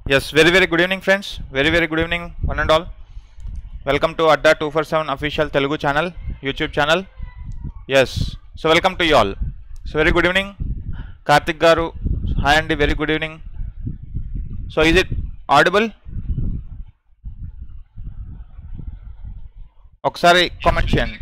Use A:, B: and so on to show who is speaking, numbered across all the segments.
A: Yes, very very good evening friends. Very very good evening one and all. Welcome to Adda 247 official Telugu channel, YouTube channel. Yes, so welcome to you all. So very good evening. Karthik garu, hi Andy, very good evening. So is it audible? ఒకసారి comment చేయండి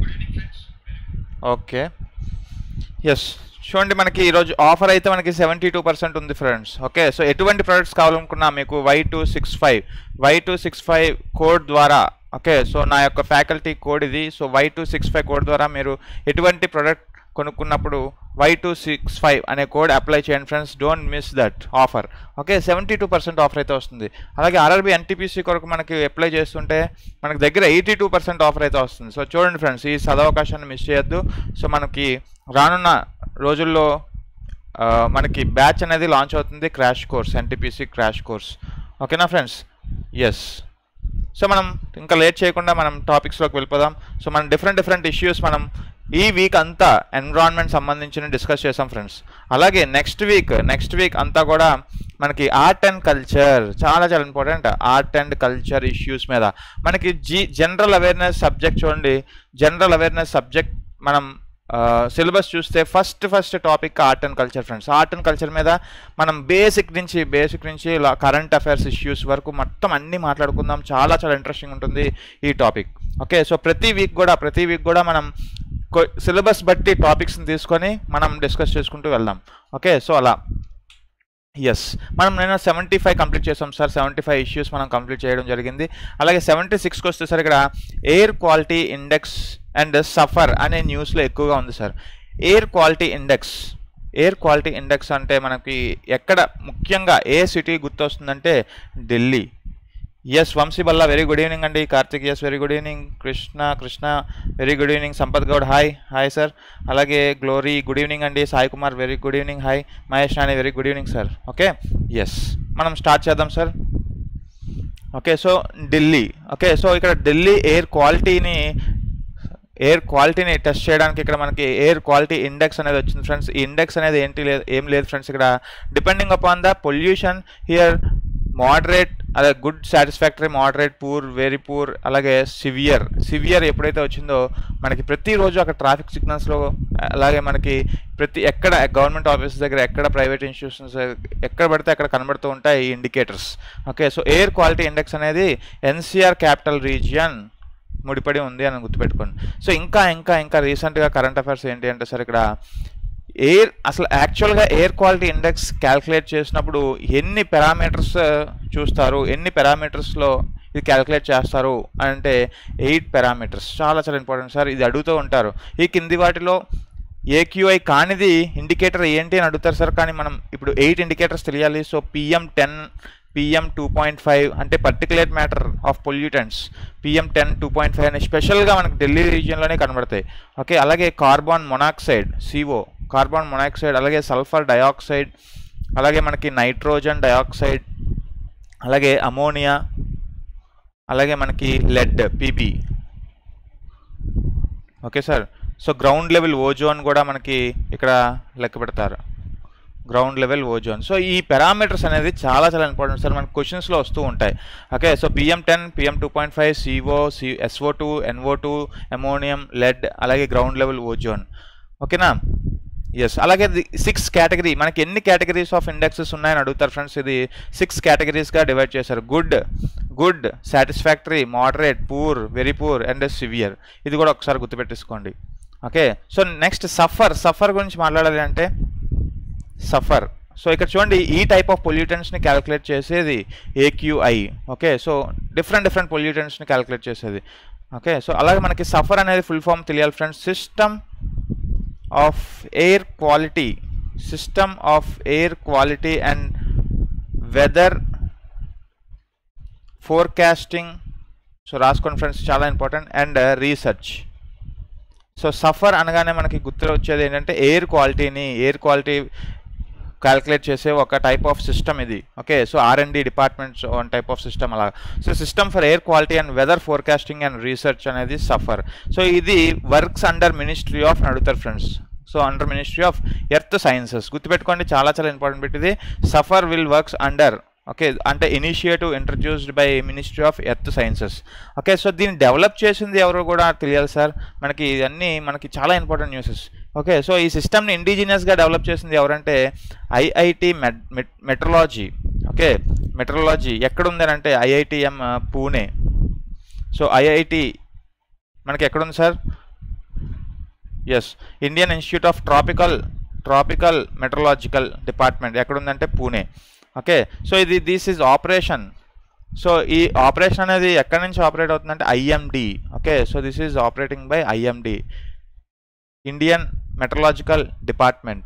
A: okay yes చూడండి మనకి ఈరోజు offer అయితే మనకి seventy two percent ఉంది friends okay so ఎటువంటి products కావాలనుకున్నా మీకు Y two six five Y two six five code ద్వారా ఓకే సో నా యొక్క ఫ్యాకల్టీ కోడ్ ఇది so Y two six five code ద్వారా మీరు ఎటువంటి ప్రొడక్ట్ కొనుక్కున్నప్పుడు వై టూ సిక్స్ ఫైవ్ అనే కోడ్ అప్లై చేయండి friends don't miss that offer okay seventy two percent offer అయితే వస్తుంది అలాగే ఆర్ఆర్బీ ఎన్టీపీసీ కొరకు మనకి అప్లై చేస్తుంటే మనకి దగ్గర ఎయిటీ టూ పర్సెంట్ ఆఫర్ అయితే వస్తుంది సో చూడండి ఫ్రెండ్స్ ఈ సదవకాశాన్ని మిస్ చేయొద్దు సో మనకి రానున్న రోజుల్లో ఆ, మనకి బ్యాచ్ అనేది లాంచ్ అవుతుంది crash course NTPC crash course ఓకేనా ఫ్రెండ్స్ ఎస్ సో మనం ఇంకా లేట్ చేయకుండా మనం టాపిక్స్లోకి వెళ్ళిపోదాం సో మనం డిఫరెంట్ డిఫరెంట్ ఇష్యూస్ మనం ఈ వీక్ అంతా ఎన్విరాన్మెంట్ సంబంధించిన డిస్కస్ చేసాం ఫ్రెండ్స్ అలాగే నెక్స్ట్ వీక్ నెక్స్ట్ వీక్ అంతా కూడా మనకి ఆర్ట్ అండ్ కల్చర్ చాలా చాలా important art and culture issues మీద మనకి జీ జనరల్ అవేర్నెస్ సబ్జెక్ట్ చూడండి జనరల్ అవేర్నెస్ సబ్జెక్ట్ మనం సిలబస్ చూస్తే first first topic art and culture friends art and culture మీద మనం బేసిక్ నుంచి బేసిక్ నుంచి ఇలా కరెంట్ అఫైర్స్ ఇష్యూస్ వరకు మొత్తం అన్నీ మాట్లాడుకుందాం చాలా చాలా ఇంట్రెస్టింగ్ ఉంటుంది ఈ టాపిక్ ఓకే సో ప్రతి వీక్ కూడా ప్రతి వీక్ కూడా మనం సిలబస్ బట్టి టాపిక్స్ని తీసుకొని మనం డిస్కస్ చేసుకుంటూ వెళ్దాం ఓకే సో అలా ఎస్ మనం నేను సెవెంటీ ఫైవ్ కంప్లీట్ చేసాం సార్ సెవెంటీ ఫైవ్ ఇష్యూస్ మనం కంప్లీట్ చేయడం జరిగింది అలాగే సెవెంటీ సిక్స్కి వస్తే సార్ ఇక్కడ air quality index and SAFAR అనే న్యూస్లో ఎక్కువగా ఉంది sir air quality index air quality index అంటే మనకి ఎక్కడ ముఖ్యంగా ఏ సిటీ గుర్తొస్తుందంటే Delhi yes Vamsi Balla very good evening అండి Karthik yes very good evening Krishna Krishna very good evening Sampath Goud hi hi sir అలాగే గ్లోరీ గుడ్ ఈవినింగ్ అండి Sai Kumar very good evening hi Mahesh Nani very good evening sir okay yes మనం స్టార్ట్ చేద్దాం sir okay so Delhi okay so ఇక్కడ Delhi air క్వాలిటీని air క్వాలిటీని test చేయడానికి ఇక్కడ మనకి ఎయిర్ క్వాలిటీ ఇండెక్స్ అనేది వచ్చింది ఫ్రెండ్స్ ఈ ఇండెక్స్ అనేది ఏంటి లేదు ఏం లేదు ఫ్రెండ్స్ ఇక్కడ depending upon the pollution here moderate అదే good satisfactory moderate poor very poor అలాగే సివియర్ సివియర్ ఎప్పుడైతే వచ్చిందో మనకి ప్రతిరోజు అక్కడ ట్రాఫిక్ సిగ్నల్స్లో అలాగే మనకి ప్రతి ఎక్కడ గవర్నమెంట్ ఆఫీస్ దగ్గర ఎక్కడ ప్రైవేట్ ఇన్స్టిట్యూషన్స్ ఎక్కడ పడితే అక్కడ కనబడుతూ ఉంటాయి ఈ indicators okay so air quality index అనేది ఎన్సీఆర్ క్యాపిటల్ రీజియన్ ముడిపడి ఉంది అని గుర్తుపెట్టుకోండి సో ఇంకా ఇంకా ఇంకా రీసెంట్గా కరెంట్ అఫైర్స్ ఏంటి అంటే సార్ ఇక్కడ ఎయిర్ అసలు యాక్చువల్గా ఎయిర్ క్వాలిటీ ఇండెక్స్ క్యాల్కులేట్ చేసినప్పుడు ఎన్ని పారామీటర్స్ చూస్తారు ఎన్ని పారామీటర్స్లో ఇది క్యాల్కులేట్ చేస్తారు అంటే ఎయిట్ పారామీటర్స్ చాలా చాలా ఇంపార్టెంట్ సార్ ఇది అడుగుతూ ఉంటారు ఈ కింది వాటిలో ఏక్యూఐ కానిది ఇండికేటర్ ఏంటి అని అడుగుతారు సార్ కానీ మనం ఇప్పుడు ఎయిట్ ఇండికేటర్స్ తెలియాలి so PM ten PM two point five అంటే particulate matter of pollutants PM ten two point five అని స్పెషల్గా మనకు ఢిల్లీ రీజియన్లోనే కనబడతాయి ఓకే అలాగే carbon monoxide CO carbon monoxide అలాగే సల్ఫర్ డయాక్సైడ్ అలాగే మనకి నైట్రోజన్ డయాక్సైడ్ అలాగే అమోనియా అలాగే మనకి lead PB okay sir so ground level ozone కూడా మనకి ఇక్కడ లెక్క పెడతారు గ్రౌండ్ లెవెల్ ఓజోన్ సో ఈ పారామీటర్స్ అనేది చాలా చాలా ఇంపార్టెంట్ సార్ మనకి క్వశ్చన్స్లో వస్తూ ఉంటాయి okay so PM ten PM two point five CO C SO two NO two ammonium lead అలాగే గ్రౌండ్ లెవెల్ ఓజోన్ ఓకేనా ఎస్ అలాగే సిక్స్ కేటగిరీ మనకి ఎన్ని కేటగిరీస్ ఆఫ్ ఇండెక్సెస్ ఉన్నాయని అడుగుతారు ఫ్రెండ్స్ ఇది సిక్స్ కేటగిరీస్గా డివైడ్ చేశారు good good satisfactory moderate poor very poor and severe ఇది కూడా ఒకసారి గుర్తుపెట్టేసుకోండి okay so next SAFAR SAFAR గురించి మాట్లాడాలి అంటే సఫర్ సో ఇక్కడ చూడండి ఈ టైప్ ఆఫ్ పొల్యూటెంట్స్ని క్యాలిక్యులేట్ చేసేది AQI okay so different different పొల్యూటెంట్స్ని క్యాలిక్యులేట్ చేసేది ఓకే సో అలాగే మనకి సఫర్ అనేది ఫుల్ ఫామ్ తెలియాలి friends system of air quality system of air quality and weather forecasting so రాసుకోండి ఫ్రెండ్స్ చాలా important and research so SAFAR అనగానే మనకి గుర్తు వచ్చేది ఏంటంటే ఎయిర్ క్వాలిటీని ఎయిర్ క్వాలిటీ క్యాల్కులేట్ చేసే ఒక టైప్ ఆఫ్ సిస్టమ్ ఇది okay so RMD departments one type of system అలా so system for air quality and weather forecasting and research అనేది సఫర్ సో ఇది వర్క్స్ అండర్ మినిస్ట్రీ ఆఫ్ అడుగుతారు friends so under ministry of earth sciences గుర్తుపెట్టుకోండి చాలా చాలా important bit ఇది SAFAR will works under okay అంటే initiative introduced by ministry of earth sciences okay so దీన్ని develop చేసింది ఎవరు కూడా తెలియాలి సార్ మనకి ఇవన్నీ మనకి చాలా ఇంపార్టెంట్ న్యూసెస్ ఓకే సో ఈ సిస్టమ్ని ఇండిజినియస్గా డెవలప్ చేసింది ఎవరంటే ఐఐటి మెట్ మెట్రలాజీ ఓకే మెట్రలాజీ ఎక్కడ అంటే ఐఐటిఎం పూణే సో ఐఐటి మనకి ఎక్కడుంది sir yes Indian institute of tropical tropical meteorological department ఎక్కడుందంటే పూణే ఓకే సో ఇది దిస్ ఈజ్ ఆపరేషన్ సో ఈ ఆపరేషన్ అనేది ఎక్కడి నుంచి ఆపరేట్ అవుతుందంటే IMD okay so this is operating by IMD Indian meteorological department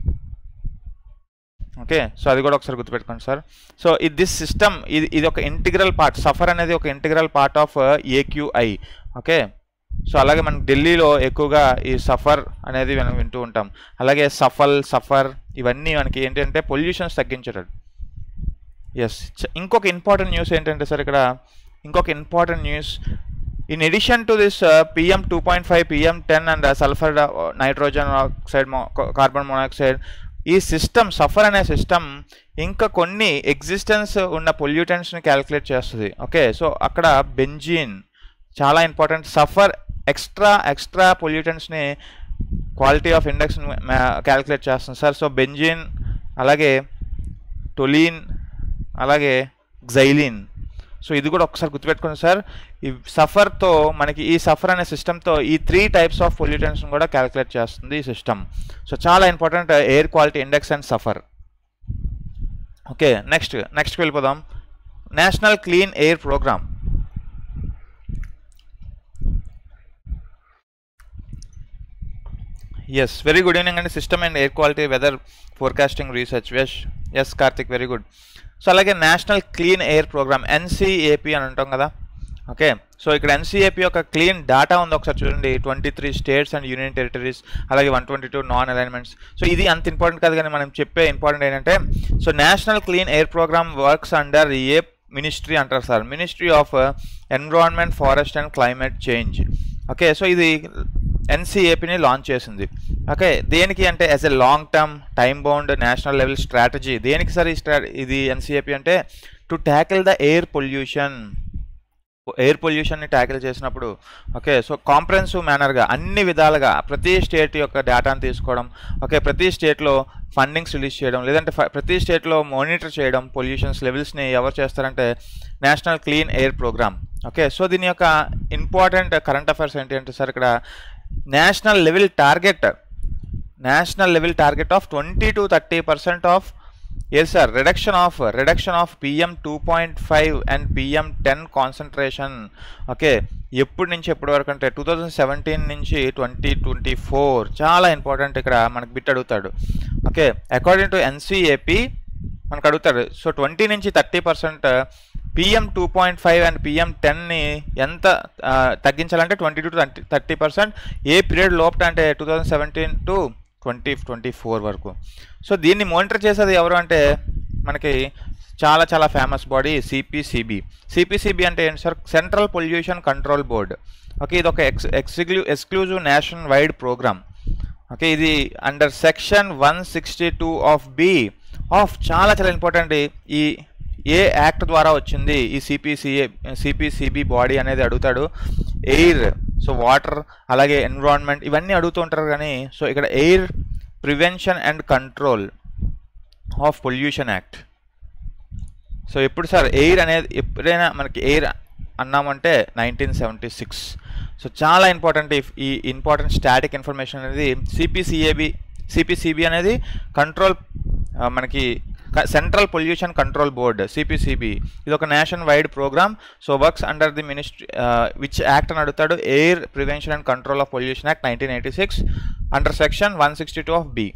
A: okay so అది కూడా ఒకసారి గుర్తుపెట్టుకోండి సార్ సో ఇది దిస్ సిస్టమ్ ఇది ఇది ఒక ఇంటిగ్రల్ పార్ట్ సఫర్ అనేది ఒక integral part of AQI okay so అలాగే మనం ఢిల్లీలో ఎక్కువగా ఈ సఫర్ అనేది మనం వింటూ ఉంటాం అలాగే సఫల్ సఫర్ ఇవన్నీ మనకి ఏంటంటే పొల్యూషన్స్ తగ్గించేటట్టు ఎస్ ఇంకొక ఇంపార్టెంట్ న్యూస్ ఏంటంటే సార్ ఇక్కడ ఇంకొక important news in addition to this PM two point five PM ten and sulphur nitrogen oxide carbon monoxide ఈ సిస్టమ్ సఫర్ అనే సిస్టమ్ ఇంకా కొన్ని ఎగ్జిస్టెన్స్ ఉన్న పొల్యూటెంట్స్ని క్యాలిక్యులేట్ చేస్తుంది ఓకే సో అక్కడ బెంజీన్ చాలా ఇంపార్టెంట్ సఫర్ ఎక్స్ట్రా ఎక్స్ట్రా పొల్యూటెంట్స్ని క్వాలిటీ ఆఫ్ ఇండెక్స్ క్యాలిక్యులేట్ చేస్తుంది సార్ సో బెంజిన్ అలాగే టొలీన్ అలాగే గ్జైలిన్ సో ఇది కూడా ఒకసారి గుర్తుపెట్టుకోండి సార్ ఈ సఫర్తో మనకి ఈ సఫర్ అనే సిస్టమ్తో ఈ త్రీ టైప్స్ ఆఫ్ పొల్యూటెంట్స్ని కూడా క్యాలిక్యులేట్ చేస్తుంది ఈ సిస్టమ్ సో చాలా important air quality index and SAFAR okay next నెక్స్ట్కి వెళ్ళిపోదాం national clean air programme yes very good evening అండి system and air quality weather forecasting research వెష్ yes Karthik very good so అలాగే national clean air programme NCAP అని అంటాం కదా okay so ఇక్కడ NCAP యొక్క క్లీన్ డేటా ఉంది ఒకసారి చూడండి twenty three states and union territories అలాగే one twenty two non alignments so ఇది అంత ఇంపార్టెంట్ కాదు కానీ మనం చెప్పే ఇంపార్టెంట్ ఏంటంటే so national clean air programme works under a ministry అంటారు sir ministry of environment forest and climate change okay so ఇది ఎన్సీఏపీని లాంచ్ చేసింది ఓకే దేనికి అంటే as a long term time bound national level strategy దేనికి sir ఈ స్ట్రా ఇది ఎన్సీఏపీ అంటే to tackle the air pollution air పొల్యూషన్ని ట్యాకిల్ చేసినప్పుడు ఓకే సో కాంప్రహెన్సివ్ మేనర్గా అన్ని విధాలుగా ప్రతి స్టేట్ యొక్క డేటాను తీసుకోవడం ఓకే ప్రతి స్టేట్లో ఫండింగ్స్ రిలీజ్ చేయడం లేదంటే ప్రతి స్టేట్లో మానిటర్ చేయడం పొల్యూషన్స్ లెవెల్స్ని ఎవరు చేస్తారంటే national clean air programme okay so దీని యొక్క ఇంపార్టెంట్ కరెంట్ అఫైర్స్ ఏంటి అంటే సార్ ఇక్కడ national level target national level target of twenty to thirty percent of yes sir reduction of reduction of PM two point five and PM ten concentration okay ఎప్పటి నుంచి ఎప్పటి వరకు అంటే two thousand seventeen నుంచి twenty twenty four చాలా important ఇక్కడ మనకు bit అడుగుతాడు ఓకే అకార్డింగ్ టు ఎన్సీఏపీ మనకు అడుగుతాడు సో ట్వంటీ నుంచి thirty percent PM two point five and PM టెన్ని ఎంత తగ్గించాలంటే twenty to thirty thirty percent a period లోపట అంటే two thousand seventeen to twenty twenty four వరకు సో దీన్ని మానిటర్ చేసేది ఎవరు అంటే మనకి చాలా చాలా ఫేమస్ బాడీ సిపిసిబి సిపిసిబి అంటే ఏంటి sir central pollution control board okay ఇది ఒక ఎక్స్ ఎక్స్క్లూ exclusive national wide programme okay ఇది under section one sixty two of B of చాలా చాలా ఇంపార్టెంట్ ఈ ఏ యాక్ట్ ద్వారా వచ్చింది ఈ సిపిసిఏ సిపిసిబి బాడీ అనేది అడుగుతాడు ఎయిర్ సో వాటర్ అలాగే ఎన్విరాన్మెంట్ ఇవన్నీ అడుగుతూ ఉంటారు కానీ సో ఇక్కడ air prevention and control of pollution act so ఎప్పుడు సార్ ఎయిర్ అనేది ఎప్పుడైనా మనకి ఎయిర్ అన్నామంటే నైన్టీన్ సెవెంటీ సిక్స్ సో చాలా ఇంపార్టెంట్ ఈ ఇంపార్టెంట్ స్టాటిక్ ఇన్ఫర్మేషన్ అనేది సిపిసిఏబి సిపిసిబి అనేది కంట్రోల్ మనకి central pollution control board CPCB ఇది ఒక nation wide programme so works under the ministry which act అని అడుగుతాడు air prevention and control of pollution act nineteen eighty six under section one sixty two of B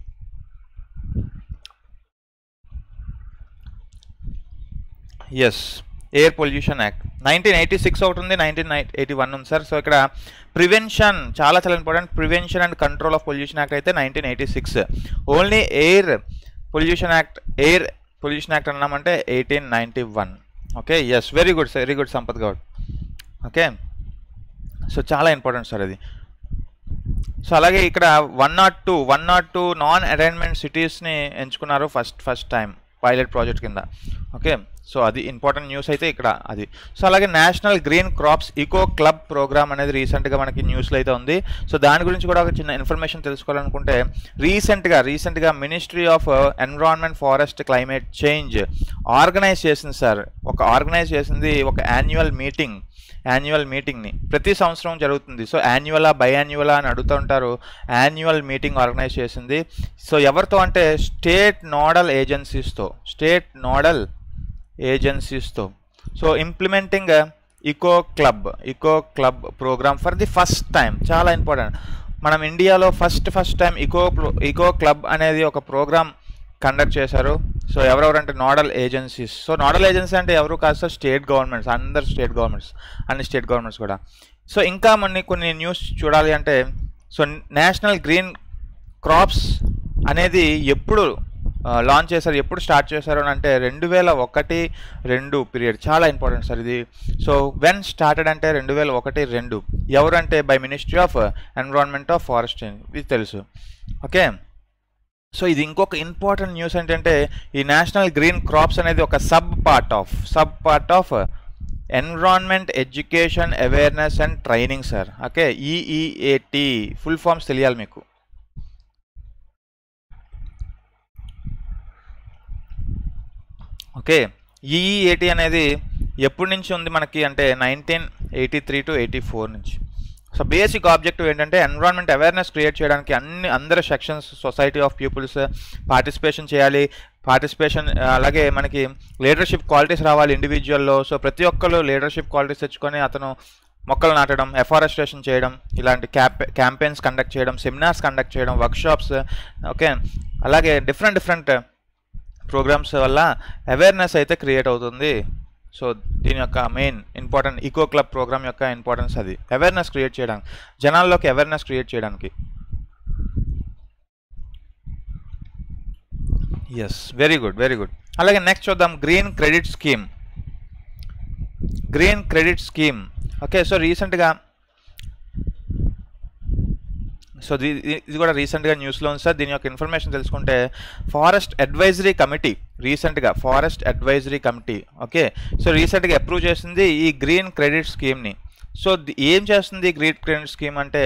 A: yes air pollution act nineteen eighty six ఒకటి ఉంది nineteen eighty one ఉంది sir so ఇక్కడ prevention చాలా చాలా important prevention and control of pollution act అయితే nineteen eighty six only air pollution act air pollution act అన్నామంటే eighteen ninety one okay yes very good very good Sampath Goud okay so చాలా important sir అది so అలాగే ఇక్కడ one not two one not two non alignment సిటీస్ని ఎంచుకున్నారు first first time pilot project కింద okay so అది important news అయితే ఇక్కడ అది సో అలాగే national green crops eco club programme అనేది రీసెంట్గా మనకి న్యూస్లో అయితే ఉంది సో దాని గురించి కూడా ఒక చిన్న ఇన్ఫర్మేషన్ తెలుసుకోవాలనుకుంటే రీసెంట్గా రీసెంట్గా ministry of environment forest climate change organise చేసింది సార్ ఒక ఆర్గనైజ్ చేసింది ఒక యాన్యువల్ మీటింగ్ యాన్యువల్ మీటింగ్ని ప్రతి సంవత్సరం జరుగుతుంది సో యాన్యువలా బయాన్యువలా అని అడుగుతూ ఉంటారు యాన్యువల్ మీటింగ్ ఆర్గనైజ్ చేసింది సో ఎవరితో అంటే స్టేట్ నోడల్ ఏజెన్సీస్తో స్టేట్ నోడల్ ఏజెన్సీస్తో so implementing eco club eco club programme for the first time చాలా ఇంపార్టెంట్ మనం ఇండియాలో first first time eco eco club అనేది ఒక ప్రోగ్రామ్ కండక్ట్ చేశారు సో ఎవరెవరంటే nodal agencies so nodal agency అంటే ఎవరు కాదు సార్ స్టేట్ గవర్నమెంట్స్ అందరు స్టేట్ గవర్నమెంట్స్ అన్ని స్టేట్ గవర్నమెంట్స్ కూడా సో ఇంకా మన కొన్ని న్యూస్ చూడాలి అంటే సో నేషనల్ గ్రీన్ క్రాప్స్ అనేది ఎప్పుడు లాంచ్ చేశారు ఎప్పుడు స్టార్ట్ చేశారు అని అంటే రెండు వేల ఒకటి రెండు పీరియడ్ చాలా ఇంపార్టెంట్ సార్ ఇది సో వెన్ స్టార్టెడ్ అంటే రెండు వేల ఒకటి రెండు ఎవరంటే by ministry of environment of forest ఇది తెలుసు ఓకే సో ఇది ఇంకొక ఇంపార్టెంట్ న్యూస్ ఏంటంటే ఈ నేషనల్ గ్రీన్ క్రాప్స్ అనేది ఒక sub part of sub part of environment education awareness and training sir okay EEAT full forms తెలియాలి మీకు ఓకే ఈఈఏటి అనేది ఎప్పటి నుంచి ఉంది మనకి అంటే nineteen eighty three to eighty four నుంచి సో బేసిక్ ఆబ్జెక్టివ్ ఏంటంటే ఎన్విరాన్మెంట్ అవేర్నెస్ క్రియేట్ చేయడానికి అన్ని అందరు sections society of peoples participation చేయాలి పార్టిసిపేషన్ అలాగే మనకి లీడర్షిప్ క్వాలిటీస్ రావాలి ఇండివిజువల్లో సో ప్రతి ఒక్కరు లీడర్షిప్ క్వాలిటీస్ తెచ్చుకొని అతను మొక్కలు నాటడం ఎఫారెస్టేషన్ చేయడం ఇలాంటి క్యాంపే క్యాంపెయిన్స్ కండక్ట్ చేయడం సెమినార్స్ కండక్ట్ చేయడం వర్క్షాప్స్ ఓకే అలాగే డిఫరెంట్ డిఫరెంట్ ప్రోగ్రామ్స్ వల్ల అవేర్నెస్ అయితే క్రియేట్ అవుతుంది సో దీని యొక్క main important eco club programme యొక్క ఇంపార్టెన్స్ అది అవేర్నెస్ క్రియేట్ చేయడానికి జనాల్లోకి అవేర్నెస్ క్రియేట్ చేయడానికి yes very good very good అలాగే నెక్స్ట్ చూద్దాం green credit scheme green credit scheme okay so రీసెంట్గా సో ఇది కూడా రీసెంట్గా న్యూస్లో ఉంది సార్ దీని యొక్క ఇన్ఫర్మేషన్ తెలుసుకుంటే ఫారెస్ట్ అడ్వైజరీ కమిటీ రీసెంట్గా forest advisory committee okay so రీసెంట్గా అప్రూవ్ చేసింది ఈ గ్రీన్ క్రెడిట్ స్కీమ్ని సో ఏం చేస్తుంది గ్రీన్ క్రెడిట్ స్కీమ్ అంటే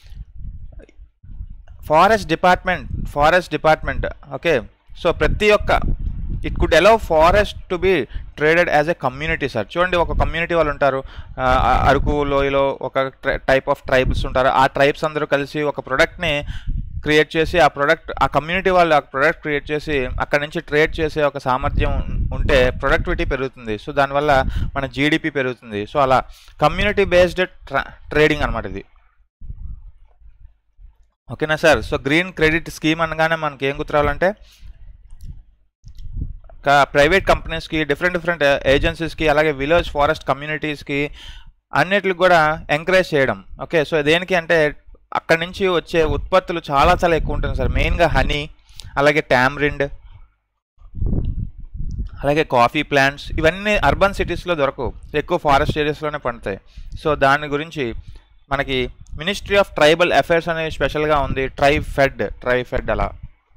A: forest department forest department okay so ప్రతి ఒక్క it could allow forest to be traded as a community sir చూడండి ఒక కమ్యూనిటీ వాళ్ళు ఉంటారు అరకు లోయలో ఒక టైప్ ఆఫ్ ట్రైబ్స్ ఉంటారు ఆ ట్రైబ్స్ అందరూ కలిసి ఒక ప్రోడక్ట్ని క్రియేట్ చేసి ఆ ప్రోడక్ట్ ఆ కమ్యూనిటీ వాళ్ళు ఆ ప్రోడక్ట్ క్రియేట్ చేసి అక్కడ నుంచి ట్రేడ్ చేసే ఒక సామర్థ్యం ఉంటే ప్రొడక్టివిటీ పెరుగుతుంది సో దానివల్ల మన జీడిపి పెరుగుతుంది సో అలా కమ్యూనిటీ బేస్డ్ ట్రేడింగ్ అనమాట ఇది ఓకేనా sir so green credit scheme అనగానే మనకి ఏం గుర్తురావాలంటే ప్రైవేట్ కంపెనీస్కి డిఫరెంట్ డిఫరెంట్ ఏజెన్సీస్కి అలాగే విలేజ్ ఫారెస్ట్ కమ్యూనిటీస్కి అన్నిటికి కూడా ఎంకరేజ్ చేయడం ఓకే సో దేనికి అంటే అక్కడి నుంచి వచ్చే ఉత్పత్తులు చాలా చాలా ఎక్కువ ఉంటుంది సార్ మెయిన్గా హనీ అలాగే టామ్రిండ్ అలాగే కాఫీ ప్లాంట్స్ ఇవన్నీ అర్బన్ సిటీస్లో దొరకవు ఎక్కువ ఫారెస్ట్ ఏరియాస్లోనే పండుతాయి సో దాని గురించి మనకి మినిస్ట్రీ ఆఫ్ ట్రైబల్ అఫైర్స్ అనేది స్పెషల్గా ఉంది ట్రై ఫెడ్ ట్రై ఫెడ్ అలా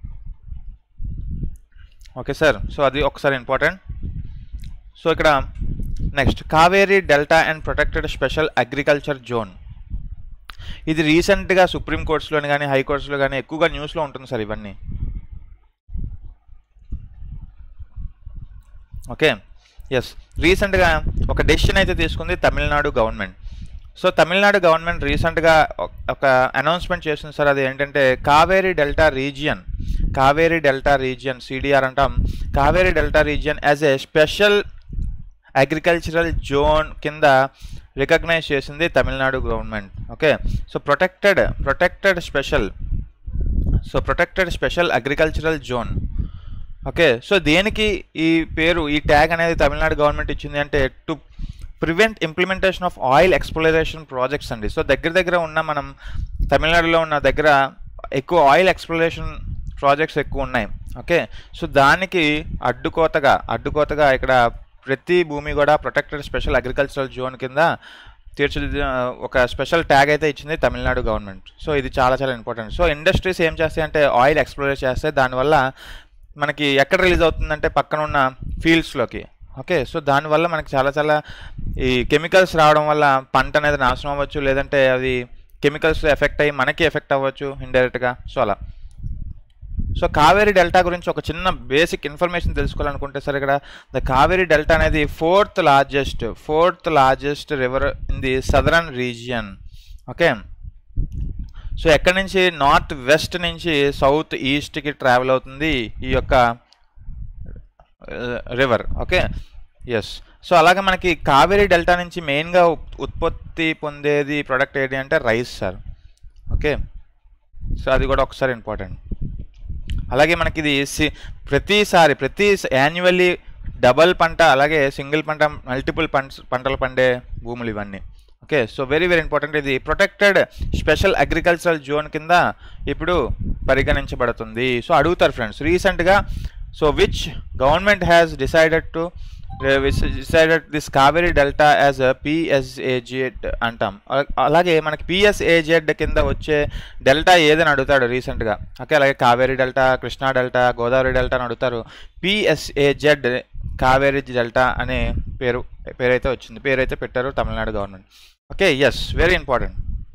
A: ఓకే సార్ సో అది ఒకసారి ఇంపార్టెంట్ సో ఇక్కడ next Kaveri delta and protected special agriculture zone ఇది రీసెంట్గా సుప్రీం కోర్ట్స్లోని కానీ హైకోర్ట్స్లో కానీ ఎక్కువగా న్యూస్లో ఉంటుంది సార్ ఇవన్నీ ఓకే ఎస్ రీసెంట్గా ఒక డెసిషన్ అయితే తీసుకుంది Tamil Nadu government so Tamil Nadu government రీసెంట్గా ఒక అనౌన్స్మెంట్ చేసింది సార్ అది ఏంటంటే Kaveri delta region Kaveri delta region CDR అంటాం Kaveri delta region as a special agricultural zone కింద రికగ్నైజ్ చేసింది Tamil Nadu government okay so protected protected special so protected special agricultural zone okay so దేనికి ఈ పేరు ఈ ట్యాగ్ అనేది తమిళనాడు గవర్నమెంట్ ఇచ్చింది అంటే to prevent implementation of oil exploration projects అండి సో దగ్గర దగ్గర ఉన్న మనం తమిళనాడులో ఉన్న దగ్గర ఎక్కువ ఆయిల్ ఎక్స్ప్లోరేషన్ ప్రాజెక్ట్స్ ఎక్కువ ఉన్నాయి ఓకే సో దానికి అడ్డుకోతగా అడ్డుకోతగా ఇక్కడ ప్రతి భూమి కూడా ప్రొటెక్టెడ్ స్పెషల్ అగ్రికల్చరల్ జోన్ కింద తీర్చిదిద్దిన ఒక స్పెషల్ ట్యాగ్ అయితే ఇచ్చింది తమిళనాడు గవర్నమెంట్ సో ఇది చాలా చాలా ఇంపార్టెంట్ సో ఇండస్ట్రీస్ ఏం చేస్తాయంటే ఆయిల్ ఎక్స్ప్లోర్ చేస్తే దానివల్ల మనకి ఎక్కడ రిలీజ్ అవుతుందంటే పక్కన ఉన్న ఫీల్డ్స్లోకి ఓకే సో దానివల్ల మనకి చాలా చాలా ఈ కెమికల్స్ రావడం వల్ల పంట అనేది నాశనం అవ్వచ్చు లేదంటే అది కెమికల్స్ ఎఫెక్ట్ అయ్యి మనకి ఎఫెక్ట్ అవ్వచ్చు ఇండైరెక్ట్గా సో అలా సో కావేరీ డెల్టా గురించి ఒక చిన్న బేసిక్ ఇన్ఫర్మేషన్ తెలుసుకోవాలనుకుంటే సార్ ఇక్కడ ద కావేరీ డెల్టా అనేది fourth largest fourth largest river in the southern region okay so ఎక్కడి నుంచి నార్త్ వెస్ట్ నుంచి సౌత్ ఈస్ట్కి ట్రావెల్ అవుతుంది ఈ యొక్క రివర్ ఓకే ఎస్ సో అలాగే మనకి కావేరీ డెల్టా నుంచి మెయిన్గా ఉత్పత్తి పొందేది ప్రోడక్ట్ ఏంటి అంటే రైస్ సార్ ఓకే సో అది కూడా ఒకసారి ఇంపార్టెంట్ అలాగే మనకి ఇది సి- ప్రతిసారి ప్రతి యాన్యువల్లీ డబల్ పంట అలాగే సింగిల్ పంట మల్టిపుల్ పంట పంటలు పండే భూములు ఇవన్నీ okay so very very important ఇది ప్రొటెక్టెడ్ స్పెషల్ అగ్రికల్చరల్ జోన్ కింద ఇప్పుడు పరిగణించబడుతుంది సో అడుగుతారు ఫ్రెండ్స్ రీసెంట్గా so which government has decided to decided this Kaveri delta as PSAZ అంటాం అల- అలాగే మనకి పిఎస్ఏజెడ్ కింద వచ్చే డెల్టా ఏదని అడుగుతాడు రీసెంట్గా ఓకే అలాగే Kaveri delta Krishna delta Godavari delta అని అడుగుతారు పిఎస్ఏజెడ్ కావేరీ డెల్టా అనే పేరు పేరైతే వచ్చింది పేరైతే పెట్టారు Tamil Nadu government okay yes very important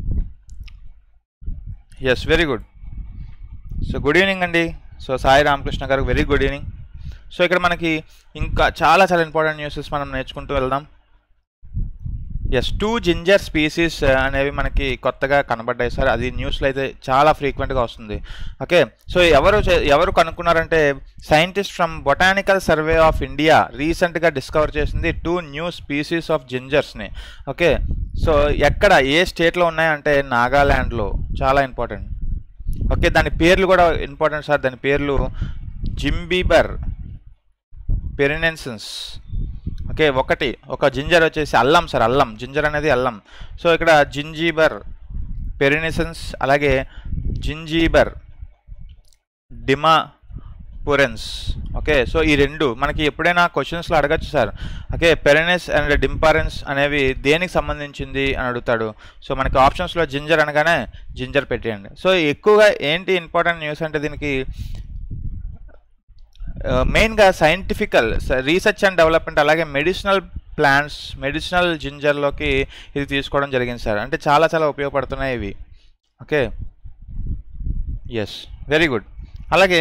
A: yes very good so good evening అండి so Sai Ramakrishna garu very good evening so ఇక్కడ మనకి ఇంకా చాలా చాలా ఇంపార్టెంట్ న్యూసెస్ మనం నేర్చుకుంటూ వెళ్దాం ఎస్ టూ జింజర్ స్పీసీస్ అనేవి మనకి కొత్తగా కనబడ్డాయి సార్ అది న్యూస్లో అయితే చాలా ఫ్రీక్వెంట్గా వస్తుంది ఓకే సో ఎవరు చే- ఎవరు కనుక్కున్నారంటే scientist from botanical survey of India రీసెంట్గా డిస్కవర్ చేసింది టూ న్యూ స్పీసీస్ ఆఫ్ జింజర్స్ని ఓకే సో ఎక్కడ ఏ స్టేట్లో ఉన్నాయంటే నాగాల్యాండ్లో చాలా ఇంపార్టెంట్ ఓకే దాని పేర్లు కూడా ఇంపార్టెంట్ సార్ దాని పేర్లు జింబీబర్ పెరినెన్సన్స్ ఓకే ఒకటి ఒక జింజర్ వచ్చేసి అల్లం సార్ అల్లం జింజర్ అనేది అల్లం సో ఇక్కడ జింజీబర్ పెరినిసన్స్ అలాగే జింజీబర్ డిమా పురెన్స్ ఓకే సో ఈ రెండు మనకి ఎప్పుడైనా క్వశ్చన్స్లో అడగచ్చు సార్ ఓకే పెరెనెస్ అండ్ డింపారెన్స్ అనేవి దేనికి సంబంధించింది అని అడుగుతాడు సో మనకి ఆప్షన్స్లో జింజర్ అనగానే జింజర్ పెట్టేయండి సో ఎక్కువగా ఏంటి ఇంపార్టెంట్ న్యూస్ అంటే దీనికి మెయిన్గా సైంటిఫికల్ రీసెర్చ్ అండ్ డెవలప్మెంట్ అలాగే మెడిసినల్ ప్లాంట్స్ మెడిసినల్ జింజర్లోకి ఇది తీసుకోవడం జరిగింది సార్ అంటే చాలా చాలా ఉపయోగపడుతున్నాయి ఇవి ఓకే ఎస్ వెరీ గుడ్ అలాగే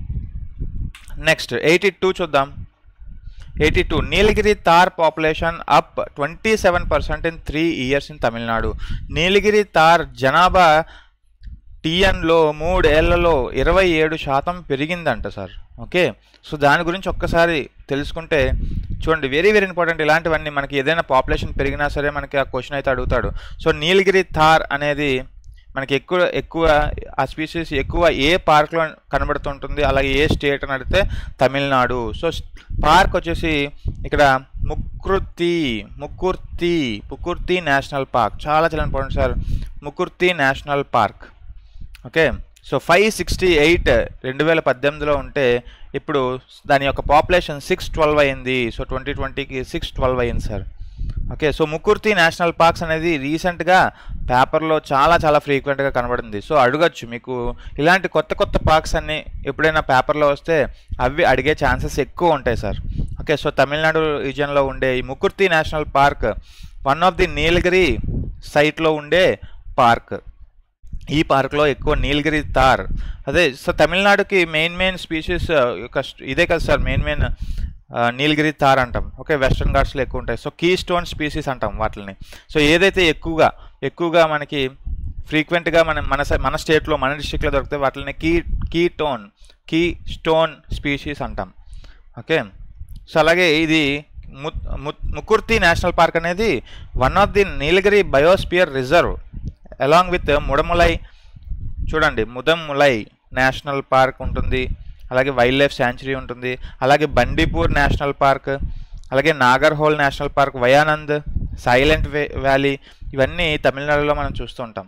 A: నెక్స్ట్ ఎయిటీ టూ చూద్దాం eighty two Nilgiri tahr population up twenty seven percent in three years in Tamil Nadu Nilgiri tahr జనాభా టీఎన్లో మూడేళ్లలో ఇరవై ఏడు శాతం పెరిగిందంట సార్ ఓకే సో దాని గురించి ఒక్కసారి తెలుసుకుంటే చూడండి వెరీ వెరీ ఇంపార్టెంట్ ఇలాంటివన్నీ మనకి ఏదైనా పాపులేషన్ పెరిగినా సరే మనకి ఆ క్వశ్చన్ అయితే అడుగుతాడు సో నీలగిరి థార్ అనేది మనకి ఎక్కువ ఎక్కువ ఆ స్పీసీస్ ఎక్కువ ఏ పార్క్లో కనబడుతుంటుంది అలాగే ఏ స్టేట్ అని అడిగితే తమిళనాడు సో పార్క్ వచ్చేసి ఇక్కడ ముక్కుర్తి ముక్కుర్తి ముక్కుర్తి నేషనల్ పార్క్ చాలా చాలా important sir Mukurthi national park okay so five sixty eight రెండు వేల పద్దెనిమిదిలో ఉంటే ఇప్పుడు దాని యొక్క పాపులేషన్ సిక్స్ ట్వెల్వ్ అయింది సో ట్వంటీ ట్వంటీకి సిక్స్ ట్వెల్వ్ అయింది sir okay so Mukurthi national parks అనేది రీసెంట్గా పేపర్లో చాలా చాలా ఫ్రీక్వెంట్గా కనబడింది సో అడగచ్చు మీకు ఇలాంటి కొత్త కొత్త పార్క్స్ అన్ని ఎప్పుడైనా పేపర్లో వస్తే అవి అడిగే ఛాన్సెస్ ఎక్కువ ఉంటాయి సార్ ఓకే సో తమిళనాడు రీజియన్లో ఉండే ఈ Mukurthi national park one of the Nilgiri సైట్లో ఉండే పార్క్ ఈ పార్క్లో ఎక్కువ నీలగిరి తార్ అదే సో తమిళనాడుకి మెయిన్ మెయిన్ స్పీషీస్ యొక్క ఇదే కదా sir main main Nilgiri tahr అంటాం ఓకే వెస్ట్రన్ ఘాట్స్లో ఎక్కువ ఉంటాయి సో కీ స్టోన్ స్పీసీస్ అంటాం వాటిని సో ఏదైతే ఎక్కువగా ఎక్కువగా మనకి ఫ్రీక్వెంట్గా మన మన సై- మన స్టేట్లో మన డిస్టిక్లో దొరికితే వాటిని key key tone keystone species అంటాం ఓకే సో అలాగే ఇది ము ము- ముకుర్తి నేషనల్ పార్క్ అనేది one of the Nilgiri biosphere reserve along with Mudumalai చూడండి ముదములై నేషనల్ పార్క్ ఉంటుంది అలాగే వైల్డ్ లైఫ్ శాంచురీ ఉంటుంది అలాగే బండీపూర్ నేషనల్ పార్క్ అలాగే Nagarhole national park Wayanad silent వే వ్యాలీ ఇవన్నీ తమిళనాడులో మనం చూస్తూ ఉంటాం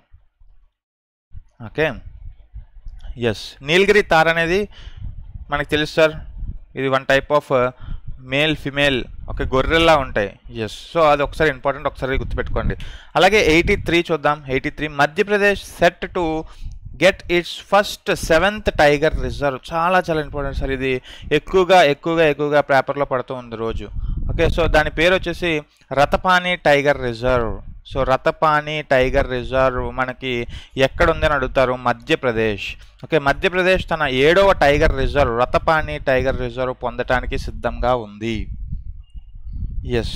A: ఓకే ఎస్ నీలగిరి తార్ అనేది మనకు తెలుసు సార్ ఇది one type of male female ఒక గొర్రెల్లా ఉంటాయి ఎస్ సో అది ఒకసారి ఇంపార్టెంట్ ఒకసారి గుర్తుపెట్టుకోండి అలాగే ఎయిటీ త్రీ చూద్దాం eighty three Madhya Pradesh set to get its first seventh tiger reserve చాలా చాలా ఇంపార్టెంట్ సార్ ఇది ఎక్కువగా ఎక్కువగా ఎక్కువగా పేపర్లో పడుతూ ఉంది రోజు ఓకే సో దాని పేరు వచ్చేసి Ratapani tiger reserve so Ratapani tiger reserve మనకి ఎక్కడ ఉందని అడుగుతారు మధ్యప్రదేశ్ ఓకే మధ్యప్రదేశ్ తన ఏడవ tiger reserve Ratapani tiger reserve పొందటానికి సిద్ధంగా ఉంది yes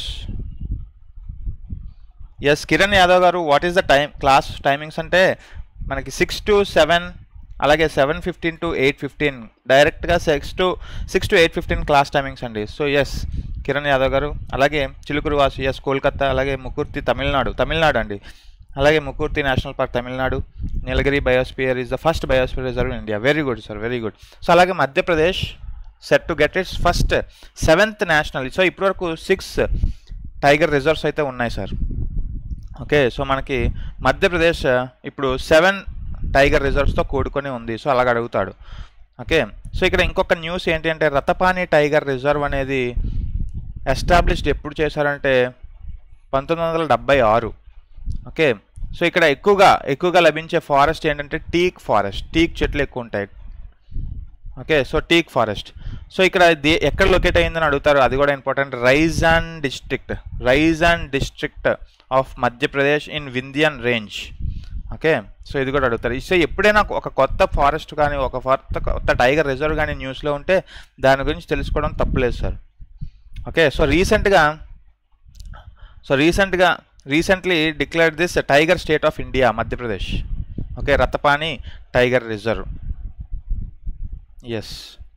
A: yes Kiran Yadav garu what is the time class timings అంటే మనకి సిక్స్ టు సెవెన్ అలాగే seven fifteen to eight fifteen డైరెక్ట్గా six to six to eight fifteen class timings అండి సో ఎస్ కిరణ్ యాదవ్ గారు అలాగే చిలుకూరు వాసు ఎస్ కోల్కతా అలాగే ముకుర్తి తమిళనాడు తమిళనాడు అండి అలాగే Mukurthi national park Tamil Nadu Nilgiri biosphere is the first biosphere reserve in India very good sir very good so అలాగే Madhya Pradesh set to get its first seventh national so ఇప్పటివరకు six tiger reserves అయితే ఉన్నాయి sir okay so మనకి మధ్యప్రదేశ్ ఇప్పుడు seven tiger రిజర్వ్స్తో కూడుకొని ఉంది so అలాగ అడుగుతాడు ఓకే సో ఇక్కడ ఇంకొక న్యూస్ ఏంటి అంటే రతపాని టైగర్ రిజర్వ్ అనేది ఎస్టాబ్లిష్డ్ ఎప్పుడు చేశారంటే పంతొమ్మిది వందల డెబ్బై ఆరు ఓకే సో ఇక్కడ ఎక్కువగా ఎక్కువగా లభించే ఫారెస్ట్ ఏంటంటే టీక్ ఫారెస్ట్ టీక్ చెట్లు ఎక్కువ ఉంటాయి okay so teak forest so ఇక్కడ దే ఎక్కడ లొకేట్ అయిందని అడుగుతారు అది కూడా important Raisen district Raisen district of Madhya Pradesh in Vindhyan range okay so ఇది కూడా అడుగుతారు సో ఎప్పుడైనా ఒక కొత్త ఫారెస్ట్ కానీ ఒక కొత్త కొత్త టైగర్ రిజర్వ్ కానీ న్యూస్లో ఉంటే దాని గురించి తెలుసుకోవడం తప్పులేదు సార్ ఓకే సో రీసెంట్గా సో రీసెంట్గా recently declared this tiger state of India Madhya Pradesh okay Ratapani tiger reserve yes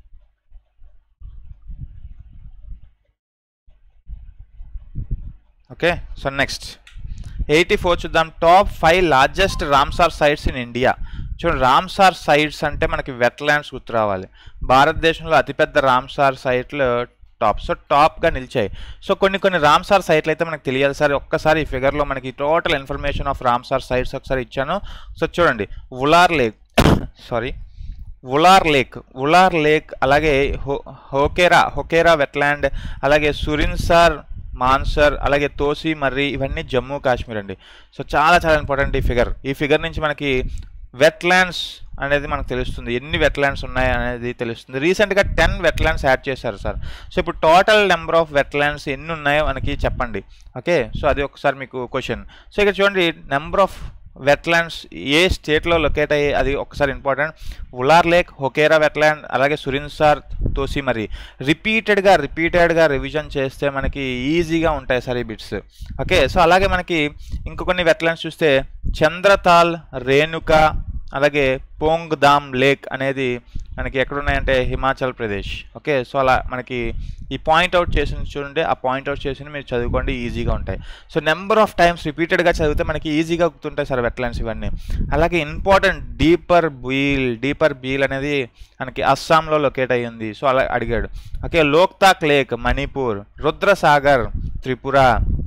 A: okay so next eighty four చూద్దాం top five largest Ramsar sites in India చూడండి రామ్సార్ సైట్స్ అంటే మనకి వెట్లాండ్స్ గుర్తు రావాలి భారతదేశంలో అతిపెద్ద రామ్సార్ సైట్లు టాప్ సో టాప్గా నిలిచాయి సో కొన్ని కొన్ని రామ్సార్ సైట్లు అయితే మనకు తెలియాలి సార్ ఒక్కసారి ఈ ఫిగర్లో మనకి total information of Ramsar sites ఒకసారి ఇచ్చాను సో చూడండి Wular lake sorry Wular lake Wular lake అలాగే హో హోకేరా హోకేరా వెట్లాండ్ అలాగే సురిన్సార్ మాన్సర్ అలాగే తోసి మర్రి ఇవన్నీ జమ్మూ కాశ్మీర్ అండి సో చాలా చాలా ఇంపార్టెంట్ ఈ ఫిగర్ ఈ ఫిగర్ నుంచి మనకి వెట్లాండ్స్ అనేది మనకు తెలుస్తుంది ఎన్ని వెట్లాండ్స్ ఉన్నాయి అనేది తెలుస్తుంది రీసెంట్గా టెన్ వెట్లాండ్స్ యాడ్ చేశారు సార్ సో ఇప్పుడు టోటల్ నెంబర్ ఆఫ్ వెట్లాండ్స్ ఎన్ని ఉన్నాయో మనకి చెప్పండి ఓకే సో అది ఒకసారి మీకు క్వశ్చన్ సో ఇక్కడ చూడండి నెంబర్ ఆఫ్ వెట్లాండ్స్ ఏ స్టేట్లో లొకేట్ అయ్యి అది ఒకసారి important Wular lake Hokera wetland అలాగే సురిన్సార్ తోసి మరి రిపీటెడ్గా రిపీటెడ్గా రివిజన్ చేస్తే మనకి ఈజీగా ఉంటాయి సార్ ఈ బిట్స్ ఓకే సో అలాగే మనకి ఇంకొన్ని వెట్లాండ్స్ చూస్తే చంద్రతాల్ రేణుక అలాగే పోంగ్ దామ్ లేక్ అనేది మనకి ఎక్కడున్నాయంటే హిమాచల్ ప్రదేశ్ ఓకే సో అలా మనకి ఈ పాయింట్ అవుట్ చేసిన చూడండి ఆ పాయింట్ అవుట్ చేసిన మీరు చదువుకోండి ఈజీగా ఉంటాయి సో నెంబర్ ఆఫ్ టైమ్స్ రిపీటెడ్గా చదివితే మనకి ఈజీగా గుర్తుంటాయి సార్ వెట్లాండ్స్ ఇవన్నీ అలాగే ఇంపార్టెంట్ డీపర్ బీల్ డీపర్ బీల్ అనేది మనకి అస్సాంలో లొకేట్ అయ్యింది సో అలా అడిగాడు ఓకే లోక్తాక్ లేక్ మణిపూర్ రుద్రసాగర్ త్రిపుర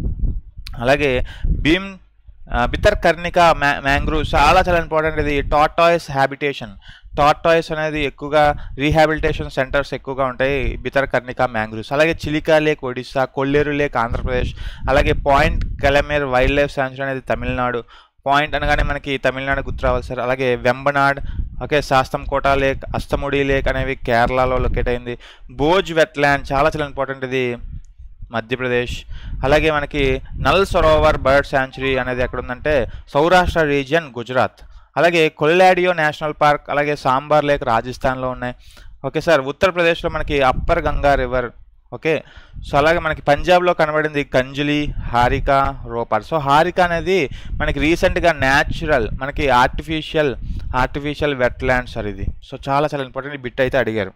A: అలాగే భీమ్ బితర్ కర్ణిక మ్యా మ్యాంగ్రూవ్ చాలా చాలా ఇంపార్టెంట్ ఇది టాటాయిస్ హ్యాబిటేషన్ టాటాయిస్ అనేది ఎక్కువగా రీహాబిలిటేషన్ సెంటర్స్ ఎక్కువగా ఉంటాయి బితర్ కర్ణిక మ్యాంగ్రూవ్స్ అలాగే చిలికా లేక్ ఒడిస్సా కొల్లేరు లేక్ ఆంధ్రప్రదేశ్ అలాగే point Calimere wildlife sanctuary అనేది తమిళనాడు పాయింట్ అనగానే మనకి తమిళనాడు గుర్తు రావాలి సార్ అలాగే Vembanad okay Sasthamkotta lake Ashtamudi lake అనేవి కేరళలో లొకేట్ అయింది బోజ్ వెట్లాండ్ చాలా చాలా ఇంపార్టెంట్ ఇది మధ్యప్రదేశ్ అలాగే మనకి నల్ సరోవర్ బర్డ్ శాంచురీ అనేది ఎక్కడ ఉందంటే సౌరాష్ట్ర రీజియన్ గుజరాత్ అలాగే కొల్లాడియో నేషనల్ పార్క్ అలాగే సాంబార్ లేక్ రాజస్థాన్లో ఉన్నాయి ఓకే సార్ ఉత్తరప్రదేశ్లో మనకి upper Ganga river okay so అలాగే మనకి పంజాబ్లో కనబడింది కంజులి హారిక రోపర్ సో హారిక అనేది మనకి రీసెంట్గా న్యాచురల్ మనకి ఆర్టిఫిషియల్ ఆర్టిఫిషియల్ వెట్లాండ్ సార్ ఇది సో చాలా చాలా ఇంపార్టెంట్ బిట్ అయితే అడిగారు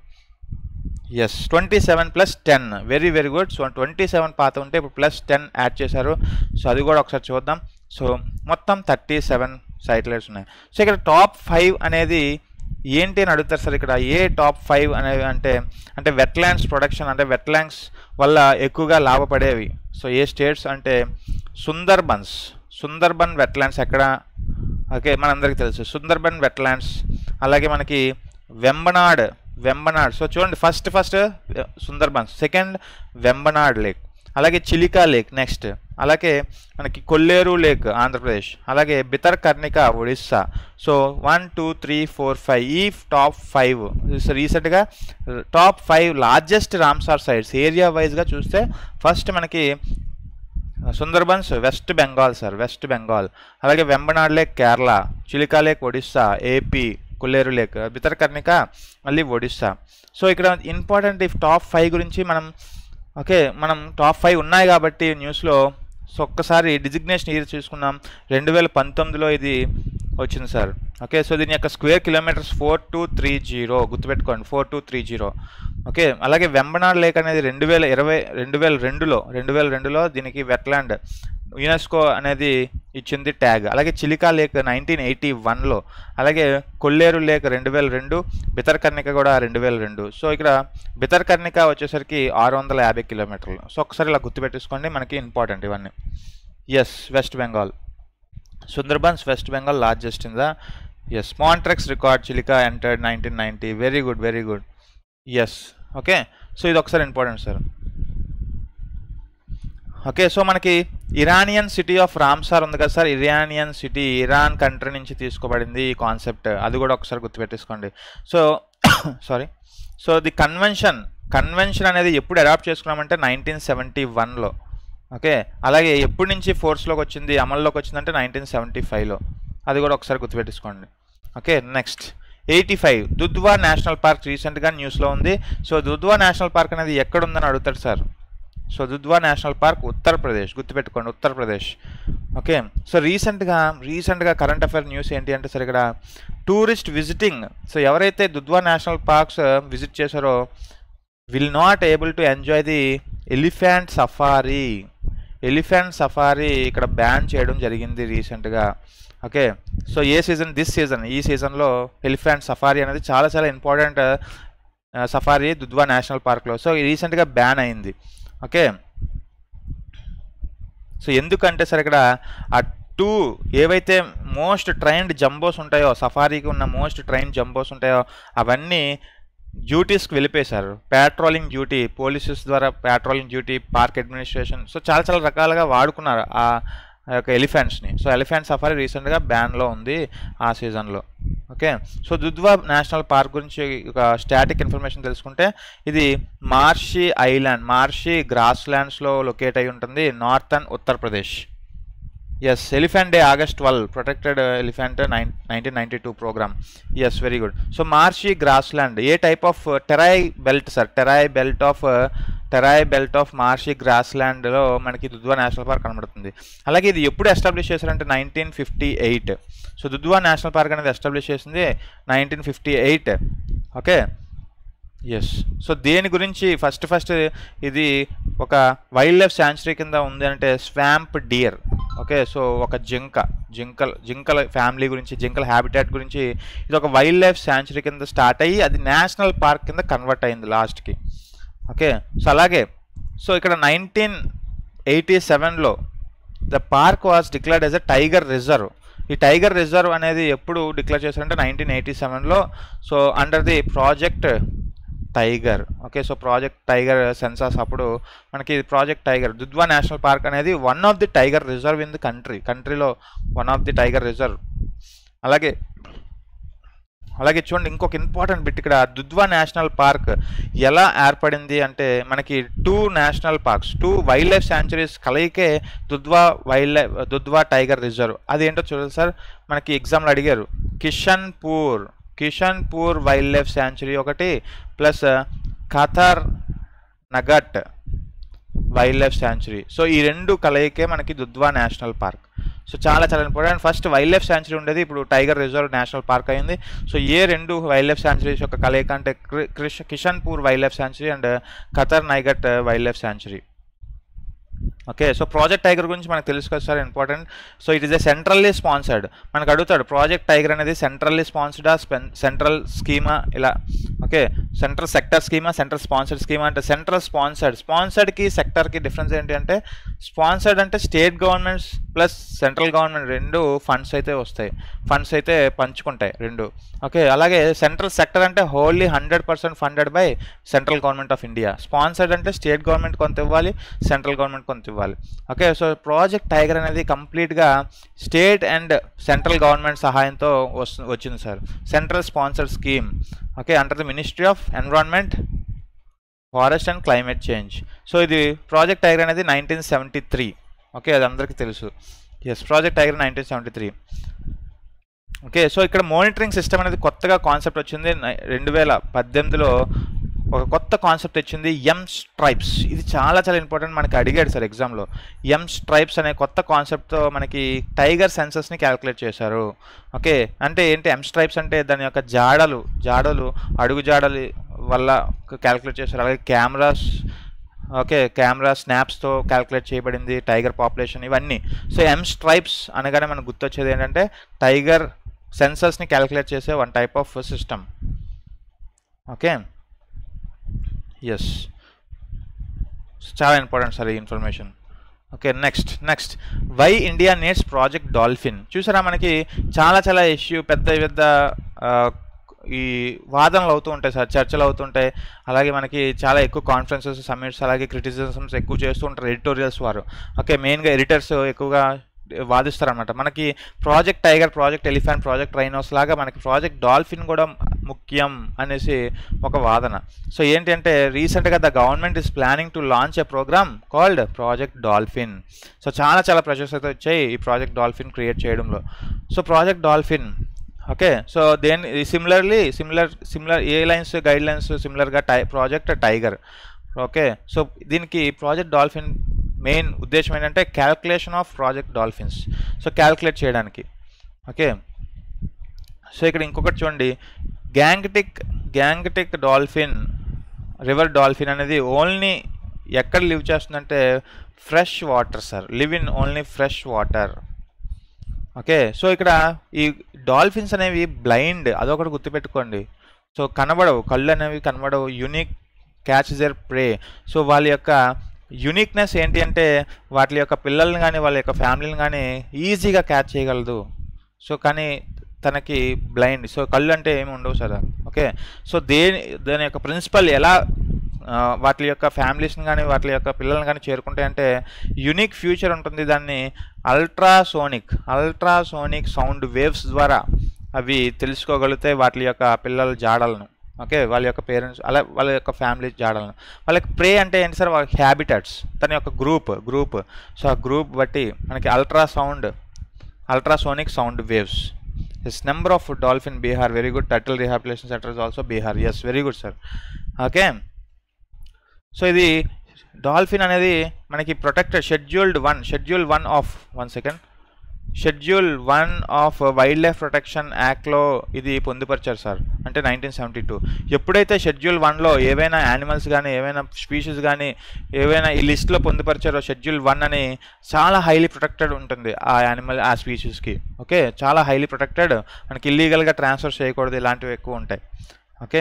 A: yes twenty seven plus ten very very good so twenty seven పాత ఉంటే ఇప్పుడు ప్లస్ టెన్ యాడ్ చేశారు సో అది కూడా ఒకసారి చూద్దాం సో మొత్తం థర్టీ సెవెన్ సైట్లెట్స్ ఉన్నాయి సో ఇక్కడ టాప్ ఫైవ్ అనేది ఏంటి అని అడుగుతారు సార్ ఇక్కడ ఏ టాప్ ఫైవ్ అనేవి అంటే అంటే వెట్లాండ్స్ ప్రొడక్షన్ అంటే వెట్లాండ్స్ వల్ల ఎక్కువగా లాభపడేవి సో ఏ స్టేట్స్ అంటే సుందర్బన్స్ సుందర్బన్ వెట్లాండ్స్ ఎక్కడ ఓకే మనందరికీ తెలుసు సుందర్బన్ వెట్లాండ్స్ అలాగే మనకి వెంబనాడ్ వెంబనాడ్ సో చూడండి first first Sundarbans second Vembanad lake అలాగే చిలికా లేక్ నెక్స్ట్ అలాగే మనకి కొల్లేరు లేక్ ఆంధ్రప్రదేశ్ అలాగే Bhitarkanika Odisha so one two three four five ఈ టాప్ ఫైవ్ రీసెంట్గా top five largest Ramsar sites area వైజ్గా చూస్తే ఫస్ట్ మనకి Sundarbans west Bengal sir west Bengal అలాగే Vembanad lake Kerala Chilika lake Odisha AP Kolleru lake Bhitarkanika మళ్ళీ ఒడిస్సా సో ఇక్కడ ఇంపార్టెంట్ ఈ టాప్ ఫైవ్ గురించి మనం ఓకే మనం టాప్ ఫైవ్ ఉన్నాయి కాబట్టి న్యూస్లో సో ఒక్కసారి డిజిగ్నేషన్ ఇయర్ చూసుకున్నాం రెండు వేల పంతొమ్మిదిలో ఇది వచ్చింది సార్ ఓకే సో దీని యొక్క square kilometres four two three zero గుర్తుపెట్టుకోండి four two three zero okay అలాగే వెంబనాడ్ లేక్ అనేది రెండు వేల ఇరవై రెండు వేల రెండులో రెండు వేల రెండులో దీనికి వెట్లాండ్ యునెస్కో అనేది ఇచ్చింది ట్యాగ్ అలాగే చిలికా లేక్ నైన్టీన్ ఎయిటీ వన్లో అలాగే కొల్లేరు లేక్ రెండు వేల రెండు బితర్కర్ణిక కూడా రెండు వేల రెండు సో ఇక్కడ బితర్కర్ణిక వచ్చేసరికి ఆరు వందల యాభై కిలోమీటర్లు సో ఒకసారి ఇలా గుర్తుపెట్టేసుకోండి మనకి ఇంపార్టెంట్ ఇవన్నీ yes west Bengal Sundarbans west Bengal largest in the yes Montreux record Chilika entered nineteen ninety very good very good yes okay so ఇది ఒకసారి ఇంపార్టెంట్ సార్ ఓకే సో మనకి ఇరానియన్ సిటీ ఆఫ్ రామ్సార్ ఉంది కదా sir Iranian city Iran country నుంచి తీసుకోబడింది ఈ concept అది కూడా ఒకసారి గుర్తుపెట్టేసుకోండి so sorry so the convention convention అనేది ఎప్పుడు అడాప్ట్ చేసుకున్నామంటే నైన్టీన్ సెవెంటీ వన్లో ఓకే అలాగే ఎప్పటి నుంచి ఫోర్స్లోకి వచ్చింది అమల్లోకి వచ్చిందంటే నైన్టీన్ సెవెంటీ ఫైవ్లో అది కూడా ఒకసారి గుర్తుపెట్టేసుకోండి okay next eighty five Dudhwa national park రీసెంట్గా న్యూస్లో ఉంది సో దుద్వా నేషనల్ పార్క్ అనేది ఎక్కడ ఉందని అడుగుతాడు sir so Dudhwa national park Uttar Pradesh గుర్తుపెట్టుకోండి ఉత్తరప్రదేశ్ ఓకే సో రీసెంట్గా రీసెంట్గా కరెంట్ అఫైర్ న్యూస్ ఏంటి అంటే సార్ ఇక్కడ టూరిస్ట్ విజిటింగ్ సో ఎవరైతే దుద్వా నేషనల్ పార్క్స్ విజిట్ చేశారో will not able to enjoy the elephant safari elephant safari ఇక్కడ బ్యాన్ చేయడం జరిగింది రీసెంట్గా okay so a season this season ఈ సీజన్లో ఎలిఫెంట్ సఫారీ అనేది చాలా చాలా ఇంపార్టెంట్ సఫారీ దుద్వా నేషనల్ పార్క్లో సో రీసెంట్గా బ్యాన్ అయింది ఓకే సో ఎందుకంటే సార్ ఇక్కడ ఆ టూ ఏవైతే మోస్ట్ ట్రైన్డ్ జంబోస్ ఉంటాయో సఫారీకి ఉన్న మోస్ట్ ట్రైన్ జంబోస్ ఉంటాయో అవన్నీ డ్యూటీస్కి వెళ్ళిపోయేశారు పెట్రోలింగ్ డ్యూటీ పోలీసెస్ ద్వారా patrolling duty park administration so చాలా చాలా రకాలుగా వాడుకున్నారు ఆ యొక్క ఎలిఫెంట్స్ని సో ఎలిఫెంట్ సఫారీ రీసెంట్గా బ్యాన్లో ఉంది ఆ సీజన్లో okay so Dudhwa national park గురించి ఒక స్టాటిక్ ఇన్ఫర్మేషన్ తెలుసుకుంటే ఇది మార్షి ఐలాండ్ మార్షి గ్రాస్ ల్యాండ్స్లో లొకేట్ అయి ఉంటుంది northern Uttar Pradesh yes elephant day August twelve protected elephant nine nineteen ninety two programme yes very good so marshy grassland a type of Terai belt sir Terai belt of Terai belt of marshy grass ల్యాండ్లో మనకి Dudhwa national park కనబడుతుంది అలాగే ఇది ఎప్పుడు establish చేశారంటే nineteen fifty eight so Dudhwa national park అనేది establish చేసింది nineteen fifty eight okay yes so దేని గురించి ఫస్ట్ ఫస్ట్ ఇది ఒక వైల్డ్ లైఫ్ శాంచురీ కింద ఉంది అంటే స్వాంప్ డియర్ ఓకే సో ఒక జింక జింకల్ జింకల ఫ్యామిలీ గురించి జింకల హ్యాబిటాట్ గురించి ఇది ఒక వైల్డ్ లైఫ్ శాంచురీ కింద స్టార్ట్ అయ్యి అది నేషనల్ పార్క్ కింద కన్వర్ట్ అయింది లాస్ట్కి ఓకే సో అలాగే సో ఇక్కడ నైన్టీన్ ఎయిటీ సెవెన్లో the park was declared as a tiger reserve ఈ టైగర్ రిజర్వ్ అనేది ఎప్పుడు డిక్లేర్ చేశారంటే నైన్టీన్ ఎయిటీ సెవెన్లో so under the project tiger okay so project tiger census అప్పుడు మనకి project tiger Dudhwa national park అనేది one of the tiger reserve in the country కంట్రీలో one of the tiger reserve అలాగే అలాగే చూడండి ఇంకొక ఇంపార్టెంట్ బిట్ ఇక్కడ దుద్వా నేషనల్ పార్క్ ఎలా ఏర్పడింది అంటే మనకి two national parks two wildlife sanctuaries కలయికే Dudhwa wildlife Dudhwa tiger reserve అదేంటో చూడండి సార్ మనకి ఎగ్జామ్లో అడిగారు Kishanpur Kishanpur wildlife sanctuary ఒకటి plus Katarniaghat wildlife sanctuary so ఈ రెండు కలయికే మనకి దుద్వా నేషనల్ పార్క్ సో చాలా చాలా important first wildlife sanctuary ఉండేది ఇప్పుడు టైగర్ రిజర్వ్ నేషనల్ పార్క్ అయింది సో ఏ రెండు వైల్డ్ లైఫ్ శాంచురీస్ యొక్క కలయిక అంటే క్రిష్ Kishanpur wildlife sanctuary and Katarniaghat wildlife sanctuary okay so project tiger గురించి మనకు తెలుసు కదా sir important so it is a centrally sponsored మనకు అడుగుతాడు ప్రాజెక్ట్ టైగర్ అనేది సెంట్రల్లీ స్పాన్సర్డా సెంట్రల్ స్కీమా ఇలా ఓకే సెంట్రల్ సెక్టర్ స్కీమా సెంట్రల్ స్పాన్సర్డ్ స్కీమా అంటే సెంట్రల్ స్పాన్సర్డ్ స్పాన్సర్డ్కి సెక్టర్కి డిఫరెన్స్ ఏంటి అంటే స్పాన్సర్డ్ అంటే state governments plus central government రెండు ఫండ్స్ అయితే వస్తాయి ఫండ్స్ అయితే పంచుకుంటాయి రెండు ఓకే అలాగే సెంట్రల్ సెక్టర్ అంటే wholly hundred percent funded by central government of India sponsored అంటే స్టేట్ గవర్నమెంట్ కొంత ఇవ్వాలి సెంట్రల్ గవర్నమెంట్ కొంత ఇవ్వాలి ఓకే సో ప్రాజెక్ట్ టైగర్ అనేది కంప్లీట్గా స్టేట్ అండ్ సెంట్రల్ గవర్నమెంట్ సహాయంతో వస్తు వచ్చింది sir central sponsored scheme okay under the ministry of environment forest and climate change so ఇది ప్రాజెక్ట్ టైగర్ అనేది నైన్టీన్ సెవెంటీ త్రీ ఓకే అది అందరికీ తెలుసు yes project tiger nineteen seventy three okay so ఇక్కడ monitoring system అనేది కొత్తగా concept వచ్చింది నై- రెండు వేల పద్దెనిమిదిలో ఒక కొత్త కాన్సెప్ట్ వచ్చింది ఎం స్ట్రైప్స్ ఇది చాలా చాలా ఇంపార్టెంట్ మనకి అడిగాడు సార్ ఎగ్జామ్లో ఎం స్ట్రైప్స్ అనే కొత్త కాన్సెప్ట్తో మనకి టైగర్ సెన్సెస్ని క్యాలిక్యులేట్ చేశారు ఓకే అంటే ఏంటి ఎం స్ట్రైప్స్ అంటే దాని యొక్క జాడలు జాడలు అడుగు జాడలు వల్ల క్యాలిక్యులేట్ చేశారు అలాగే కెమెరాస్ ఓకే కెమెరా స్నాప్స్తో క్యాలిక్యులేట్ చేయబడింది టైగర్ పాపులేషన్ ఇవన్నీ సో ఎం స్ట్రైప్స్ అనగానే మనకు గుర్తొచ్చేది ఏంటంటే టైగర్ సెన్సర్స్ని క్యాలిక్యులేట్ చేసే one type of system okay yes చాలా ఇంపార్టెంట్ సార్ ఈ information okay next next why India needs project dolphin చూసారా మనకి చాలా చాలా ఇష్యూ పెద్ద పెద్ద ఆ, ఈ వాదనలు అవుతూ ఉంటాయి సార్ చర్చలు అవుతుంటాయి అలాగే మనకి చాలా ఎక్కువ కాన్ఫరెన్సెస్ సమ్మిట్స్ అలాగే క్రిటిసిజమ్స్ ఎక్కువ చేస్తూ ఉంటారు ఎడిటోరియల్స్ వారు ఓకే మెయిన్గా ఎడిటర్స్ ఎక్కువగా వాదిస్తారనమాట మనకి project tiger project elephant project rhinos లాగా మనకి ప్రాజెక్ట్ డాల్ఫిన్ కూడా ముఖ్యం అనేసి ఒక వాదన సో ఏంటంటే రీసెంట్గా the government is planning to launch a programme called project dolphin so చాలా చాలా ప్రెషర్స్ అయితే వచ్చాయి ఈ ప్రాజెక్ట్ డాల్ఫిన్ క్రియేట్ చేయడంలో so project dolphin okay so దేని similarly similar similar a lines guidelines సిమిలర్గా టై ప్రాజెక్ట్ టైగర్ ఓకే సో దీనికి ప్రాజెక్ట్ డాల్ఫిన్ మెయిన్ ఉద్దేశం ఏంటంటే calculation of project dolphins so calculate చేయడానికి ఓకే సో ఇక్కడ ఇంకొకటి చూడండి Gangetic Gangetic dolphin river dolphin అనేది ఓన్లీ ఎక్కడ లివ్ చేస్తుందంటే fresh water sir live in only fresh water okay so ఇక్కడ ఈ డాల్ఫిన్స్ అనేవి బ్లైండ్ అదొకటి గుర్తుపెట్టుకోండి సో కనబడవు కళ్ళు అనేవి కనబడవు unique catch their prey so వాళ్ళ యొక్క యూనిక్నెస్ ఏంటి అంటే వాటి యొక్క పిల్లల్ని కానీ వాళ్ళ యొక్క ఫ్యామిలీని కానీ ఈజీగా క్యాచ్ చేయగలదు సో కానీ తనకి బ్లైండ్ సో కళ్ళు అంటే ఏమి ఉండవు సార్ ఓకే సో దేని దాని యొక్క ప్రిన్సిపల్ ఎలా ఆ, వాటి యొక్క ఫ్యామిలీస్ని కానీ వాటి యొక్క పిల్లల్ని కానీ చేరుకుంటాయి అంటే యునిక్ ఫ్యూచర్ ఉంటుంది దాన్ని అల్ట్రాసోనిక్ అల్ట్రాసోనిక్ సౌండ్ వేవ్స్ ద్వారా అవి తెలుసుకోగలుగుతాయి వాటి యొక్క పిల్లల జాడలను ఓకే వాళ్ళ యొక్క పేరెంట్స్ అలా వాళ్ళ యొక్క ఫ్యామిలీ జాడలను వాళ్ళకి ప్రే అంటే ఏంటి సార్ వాళ్ళ హ్యాబిటట్స్ తన యొక్క గ్రూప్ గ్రూప్ సో ఆ గ్రూప్ బట్టి మనకి ultra sound ultrasonic sound waves yes number of dolphin Bihar very good turtle rehabilitation centre is also Bihar yes very good sir okay so ఇది డాల్ఫిన్ అనేది మనకి protected scheduled one schedule one of one second schedule one of wildlife protection యాక్ట్లో ఇది పొందుపరిచారు sir అంటే nineteen seventy two ఎప్పుడైతే schedule వన్లో ఏవైనా యానిమల్స్ కానీ ఏవైనా స్పీషీస్ కానీ ఏవైనా ఈ లిస్ట్లో పొందుపరిచారో షెడ్యూల్ వన్ అని చాలా హైలీ ప్రొటెక్టెడ్ ఉంటుంది ఆ యానిమల్ ఆ స్పీషీస్కి ఓకే చాలా హైలీ ప్రొటెక్టెడ్ మనకి ఇల్లీగల్గా ట్రాన్స్ఫర్ చేయకూడదు ఇలాంటివి ఎక్కువ ఉంటాయి ఓకే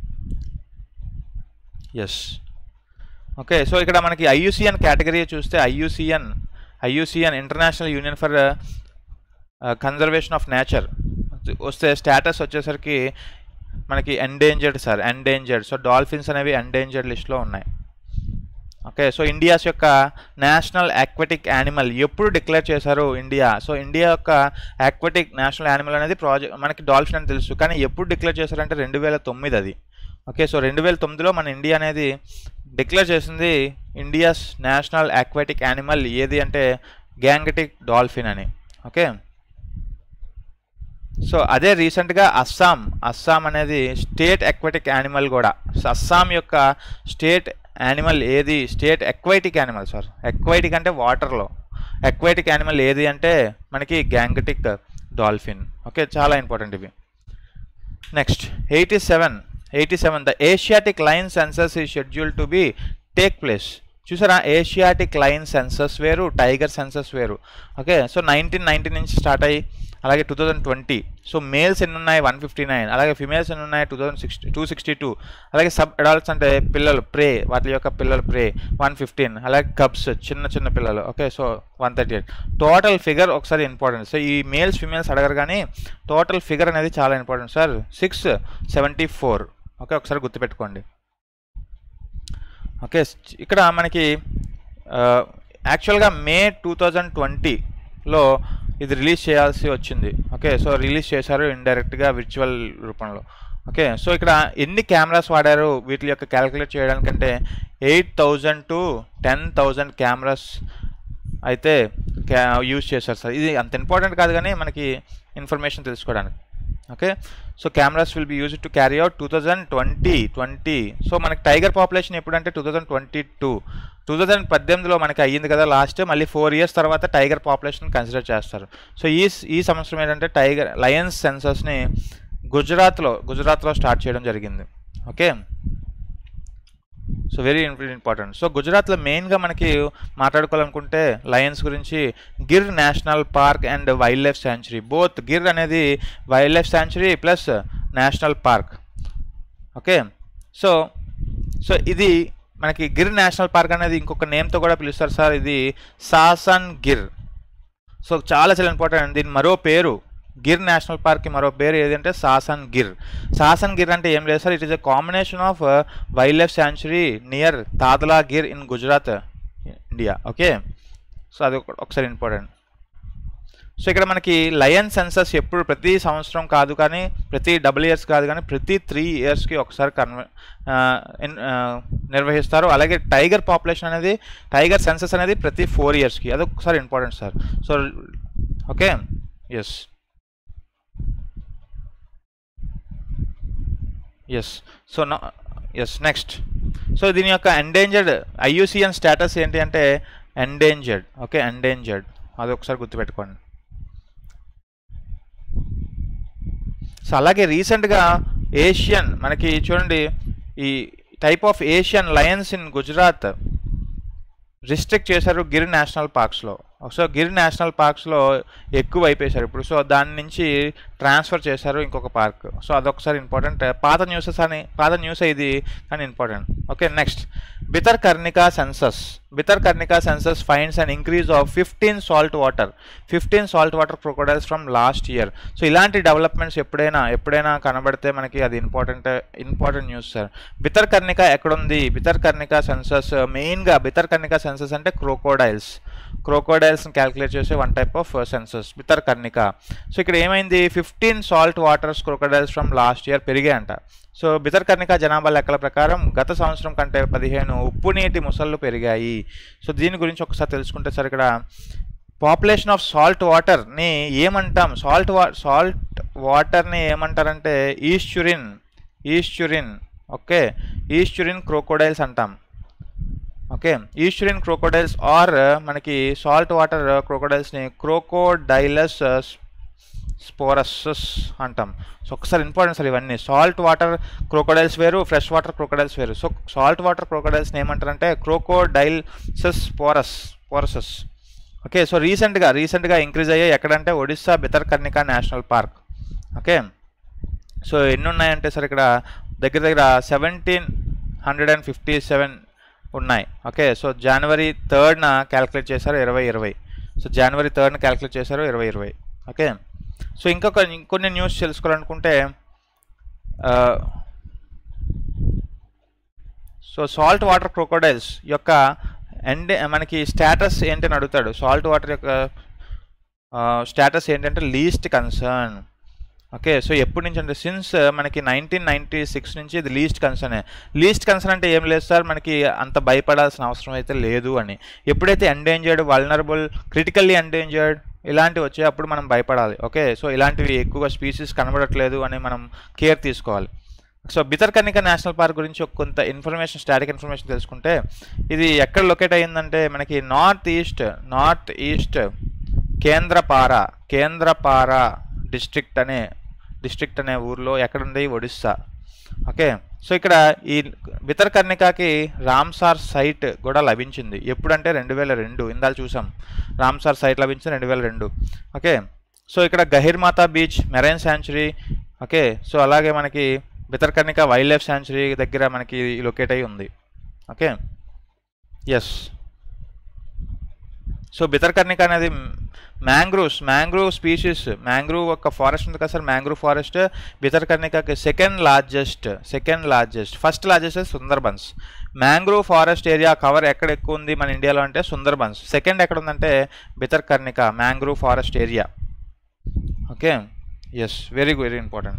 A: ఎస్ ఓకే సో ఇక్కడ మనకి ఐయుసిఎన్ కేటగిరీ చూస్తే IUCN IUCN international union for conservation of nature వస్తే స్టేటస్ వచ్చేసరికి మనకి endangered sir endangered so dolphins అనేవి ఎండేంజర్డ్ లిస్ట్లో ఉన్నాయి ఓకే సో ఇండియాస్ యొక్క నేషనల్ ఆక్వెటిక్ యానిమల్ ఎప్పుడు డిక్లేర్ చేశారు ఇండియా సో ఇండియా యొక్క ఆక్వెటిక్ నేషనల్ యానిమల్ అనేది ప్రాజెక్ట్ మనకి డాల్ఫిన్ అని తెలుసు కానీ ఎప్పుడు డిక్లేర్ చేశారంటే రెండు వేల తొమ్మిది అది ఓకే సో రెండు వేల తొమ్మిదిలో మన ఇండియా అనేది డిక్లేర్ చేసింది ఇండియాస్ నేషనల్ ఆక్వాటిక్ యానిమల్ ఏది అంటే గ్యాంగటిక్ డాల్ఫిన్ అని ఓకే సో అదే రీసెంట్గా అస్సాం అస్సాం అనేది స్టేట్ అక్వాటిక్ యానిమల్ కూడా సో అస్సాం యొక్క స్టేట్ యానిమల్ ఏది state aquatic animal sir aquatic అంటే వాటర్లో ఎక్వైటిక్ యానిమల్ ఏది అంటే మనకి గ్యాంగటిక్ డాల్ఫిన్ ఓకే చాలా ఇంపార్టెంట్ ఇవి next eighty seven eighty seven the Asiatic lion census ఈ schedule to be take place చూసారా ఏషియాటిక్ లైన్ సెన్సస్ వేరు టైగర్ సెన్సస్ వేరు ఓకే సో నైన్టీన్ నైన్టీ నుంచి స్టార్ట్ అయ్యి అలాగే two thousand twenty so males ఎన్ని ఉన్నాయి వన్ ఫిఫ్టీ నైన్ అలాగే ఫిమేల్స్ ఎన్ని ఉన్నాయి two thousand sixty two sixty two అలాగే సబ్ అడాల్ట్స్ అంటే పిల్లలు ప్రే వాటి యొక్క పిల్లలు ప్రే వన్ ఫిఫ్టీన్ అలాగే కబ్స్ చిన్న చిన్న పిల్లలు okay so one thirty eight total figure ఒకసారి ఇంపార్టెంట్ సో ఈ మేల్స్ ఫిమేల్స్ అడగరు కానీ టోటల్ ఫిగర్ అనేది చాలా important sir six seventy four okay ఒకసారి గుర్తుపెట్టుకోండి ఓకే ఇక్కడ మనకి యాక్చువల్గా మే టూ థౌజండ్ ట్వంటీలో ఇది రిలీజ్ చేయాల్సి వచ్చింది ఓకే సో రిలీజ్ చేశారు ఇండైరెక్ట్గా విర్చువల్ రూపంలో ఓకే సో ఇక్కడ ఎన్ని కెమెరాస్ వాడారు వీటి యొక్క క్యాలిక్యులేట్ చేయడానికంటే eight thousand to ten thousand cameras అయితే క్యా యూజ్ చేశారు సార్ ఇది అంత ఇంపార్టెంట్ కాదు కానీ మనకి ఇన్ఫర్మేషన్ తెలుసుకోవడానికి okay so cameras will be use to carry out two thousand twenty twenty so మనకి టైగర్ పాపులేషన్ ఎప్పుడంటే two thousand twenty two two thousand పద్దెనిమిదిలో మనకి అయ్యింది కదా లాస్ట్ మళ్ళీ ఫోర్ ఇయర్స్ తర్వాత టైగర్ పాపులేషన్ కన్సిడర్ చేస్తారు సో ఈ ఈ సంవత్సరం ఏంటంటే టైగర్ లయన్స్ సెన్సస్ని గుజరాత్లో గుజరాత్లో స్టార్ట్ చేయడం జరిగింది okay so very important so గుజరాత్లో మెయిన్గా మనకి మాట్లాడుకోవాలనుకుంటే లయన్స్ గురించి Gir national park and wildlife sanctuary both Gir అనేది wildlife sanctuary plus national park okay so so ఇది మనకి గిర్ నేషనల్ పార్క్ అనేది ఇంకొక నేమ్తో కూడా పిలుస్తారు సార్ ఇది సాసన్ గిర్ సో చాలా చాలా ఇంపార్టెంట్ దీని మరో పేరు గిర్ నేషనల్ పార్క్కి మరో పేరు ఏదంటే సాసన్ గిర్ సాసన్ గిర్ అంటే ఏం లేదు sir it is a combination of wildlife sanctuary near Talala Gir in Gujarat India okay so అది ఒకసారి ఇంపార్టెంట్ సో ఇక్కడ మనకి లయన్ సెన్సస్ ఎప్పుడు ప్రతి సంవత్సరం కాదు కానీ ప్రతి డబుల్ ఇయర్స్ కాదు కానీ ప్రతి త్రీ ఇయర్స్కి ఒకసారి కన్వ నిర్వహిస్తారు అలాగే టైగర్ పాపులేషన్ అనేది టైగర్ సెన్సస్ అనేది ప్రతి ఫోర్ ఇయర్స్కి అది ఒకసారి important sir so okay yes yes so నా ఎస్ నెక్స్ట్ సో దీని యొక్క ఎండేంజర్డ్ ఐయుసిఎన్ స్టేటస్ ఏంటి అంటే ఎండేంజర్డ్ ఓకే ఎండేంజర్డ్ అది ఒకసారి గుర్తుపెట్టుకోండి సో అలాగే రీసెంట్గా ఏషియన్ మనకి చూడండి ఈ type of Asian lions in Gujarat restrict చేశారు గిర్ నేషనల్ పార్క్స్లో సో గిర్ నేషనల్ పార్క్స్లో ఎక్కువ అయిపోయారు ఇప్పుడు సో దాని నుంచి ట్రాన్స్ఫర్ చేశారు ఇంకొక పార్క్ సో అదొకసారి ఇంపార్టెంట్ పాత న్యూసెస్ అని పాత న్యూస్ ఇది కానీ important okay next Bhitarkanika census Bhitarkanika census finds and increase of fifteen salt water fifteen salt water crocodiles from last year so ఇలాంటి డెవలప్మెంట్స్ ఎప్పుడైనా ఎప్పుడైనా కనబడితే మనకి అది important important news sir Bhitarkanika ఎక్కడుంది బితర్ కర్ణిక సెన్సస్ మెయిన్గా బితర్ కర్ణిక సెన్సస్ అంటే crocodiles క్రోకోడైల్స్ని క్యాలిక్యులేట్ చేసే one type of census Bhitarkanika so ఇక్కడ ఏమైంది fifteen salt waters crocodiles from last year పెరిగాయంట సో బితర్ కర్ణిక జనాభా లెక్కల ప్రకారం గత సంవత్సరం కంటే పదిహేను ఉప్పు నీటి ముసళ్ళు పెరిగాయి సో దీని గురించి ఒకసారి తెలుసుకుంటే సార్ ఇక్కడ పాపులేషన్ ఆఫ్ సాల్ట్ వాటర్ని ఏమంటాం సాల్ట్ వా సాల్ట్ వాటర్ని ఏమంటారంటే estuarine estuarine okay estuarine crocodiles అంటాం ఓకే ఈస్చురిన్ క్రోకోడైల్స్ ఆర్ మనకి సాల్ట్ వాటర్ క్రోకోడైల్స్ని క్రోకోడైలస్ స్పోరసస్ అంటాం సో ఒకసారి ఇంపార్టెంట్ సార్ ఇవన్నీ సాల్ట్ వాటర్ క్రోకోడైల్స్ వేరు ఫ్రెష్ వాటర్ క్రోకోడైల్స్ వేరు సో సాల్ట్ వాటర్ క్రోకోడైల్స్ని ఏమంటారంటే crocodylus porosus porosus okay so రీసెంట్గా రీసెంట్గా ఇంక్రీజ్ అయ్యాయి ఎక్కడంటే Odisha Bhitarkanika national park okay so ఎన్ని ఉన్నాయంటే సార్ ఇక్కడ దగ్గర దగ్గర seventeen hundred and fifty seven ఉన్నాయి ఓకే సో జనవరి థర్డ్న క్యాలిక్యులేట్ చేశారు ఇరవై ఇరవై సో జనవరి థర్డ్న క్యాలిక్యులేట్ చేశారు ఇరవై ఇరవై ఓకే సో ఇంకా కొన్ని కొన్ని న్యూస్ తెలుసుకోవాలనుకుంటే సో సాల్ట్ వాటర్ క్రోకోడైల్స్ యొక్క ఎండ్ మనకి స్టేటస్ ఏంటని అడుగుతాడు సాల్ట్ వాటర్ యొక్క స్టేటస్ ఏంటంటే లీస్ట్ కన్సర్న్ ఓకే సో ఎప్పటి నుంచి అంటే సిన్స్ మనకి నైన్టీన్ నైంటీ సిక్స్ నుంచి ఇది లీస్ట్ కన్సర్న్ లీస్ట్ కన్సర్న్ అంటే ఏం లేదు సార్ మనకి అంత భయపడాల్సిన అవసరం అయితే లేదు అని ఎప్పుడైతే ఎండేంజర్డ్ వల్నరబుల్ క్రిటికల్లీ ఎండేంజర్డ్ ఇలాంటివి వచ్చే అప్పుడు మనం భయపడాలి ఓకే సో ఇలాంటివి ఎక్కువగా స్పీసీస్ కనబడట్లేదు అని మనం కేర్ తీసుకోవాలి సో బితర్కర్ణిక నేషనల్ పార్క్ గురించి ఒక కొంత ఇన్ఫర్మేషన్ స్టాటిక్ ఇన్ఫర్మేషన్ తెలుసుకుంటే ఇది ఎక్కడ లొకేట్ అయ్యిందంటే మనకి north east north east Kendrapara Kendrapara district అనే డిస్ట్రిక్ట్ అనే ఊర్లో ఎక్కడుంది ఒడిస్సా ఓకే సో ఇక్కడ ఈ బితర్కర్ణికాకి రామ్సార్ సైట్ కూడా లభించింది ఎప్పుడంటే రెండు వేల రెండు ఇందాక చూసాం రామ్సార్ సైట్ లభించింది రెండు వేల రెండు ఓకే సో ఇక్కడ Gahirmatha beach marine sanctuary okay so అలాగే మనకి బితర్కర్ణిక వైల్డ్ లైఫ్ శాంచురీ దగ్గర మనకి లొకేట్ అయి ఉంది ఓకే ఎస్ సో బితర్కర్ణిక అనేది మ్యాంగ్రూవ్స్ మ్యాంగ్రూవ్ స్పీషీస్ మ్యాంగ్రూవ్ ఒక ఫారెస్ట్ ఉంది కదా సార్ మ్యాంగ్రూవ్ ఫారెస్ట్ బితర్కర్ణికకి second largest second largest first largest Sundarbans mangrove forest area cover ఎక్కడ ఎక్కువ ఉంది మన ఇండియాలో అంటే సుందర్బన్స్ సెకండ్ ఎక్కడ ఉందంటే Bhitarkanika mangrove forest area okay yes very very important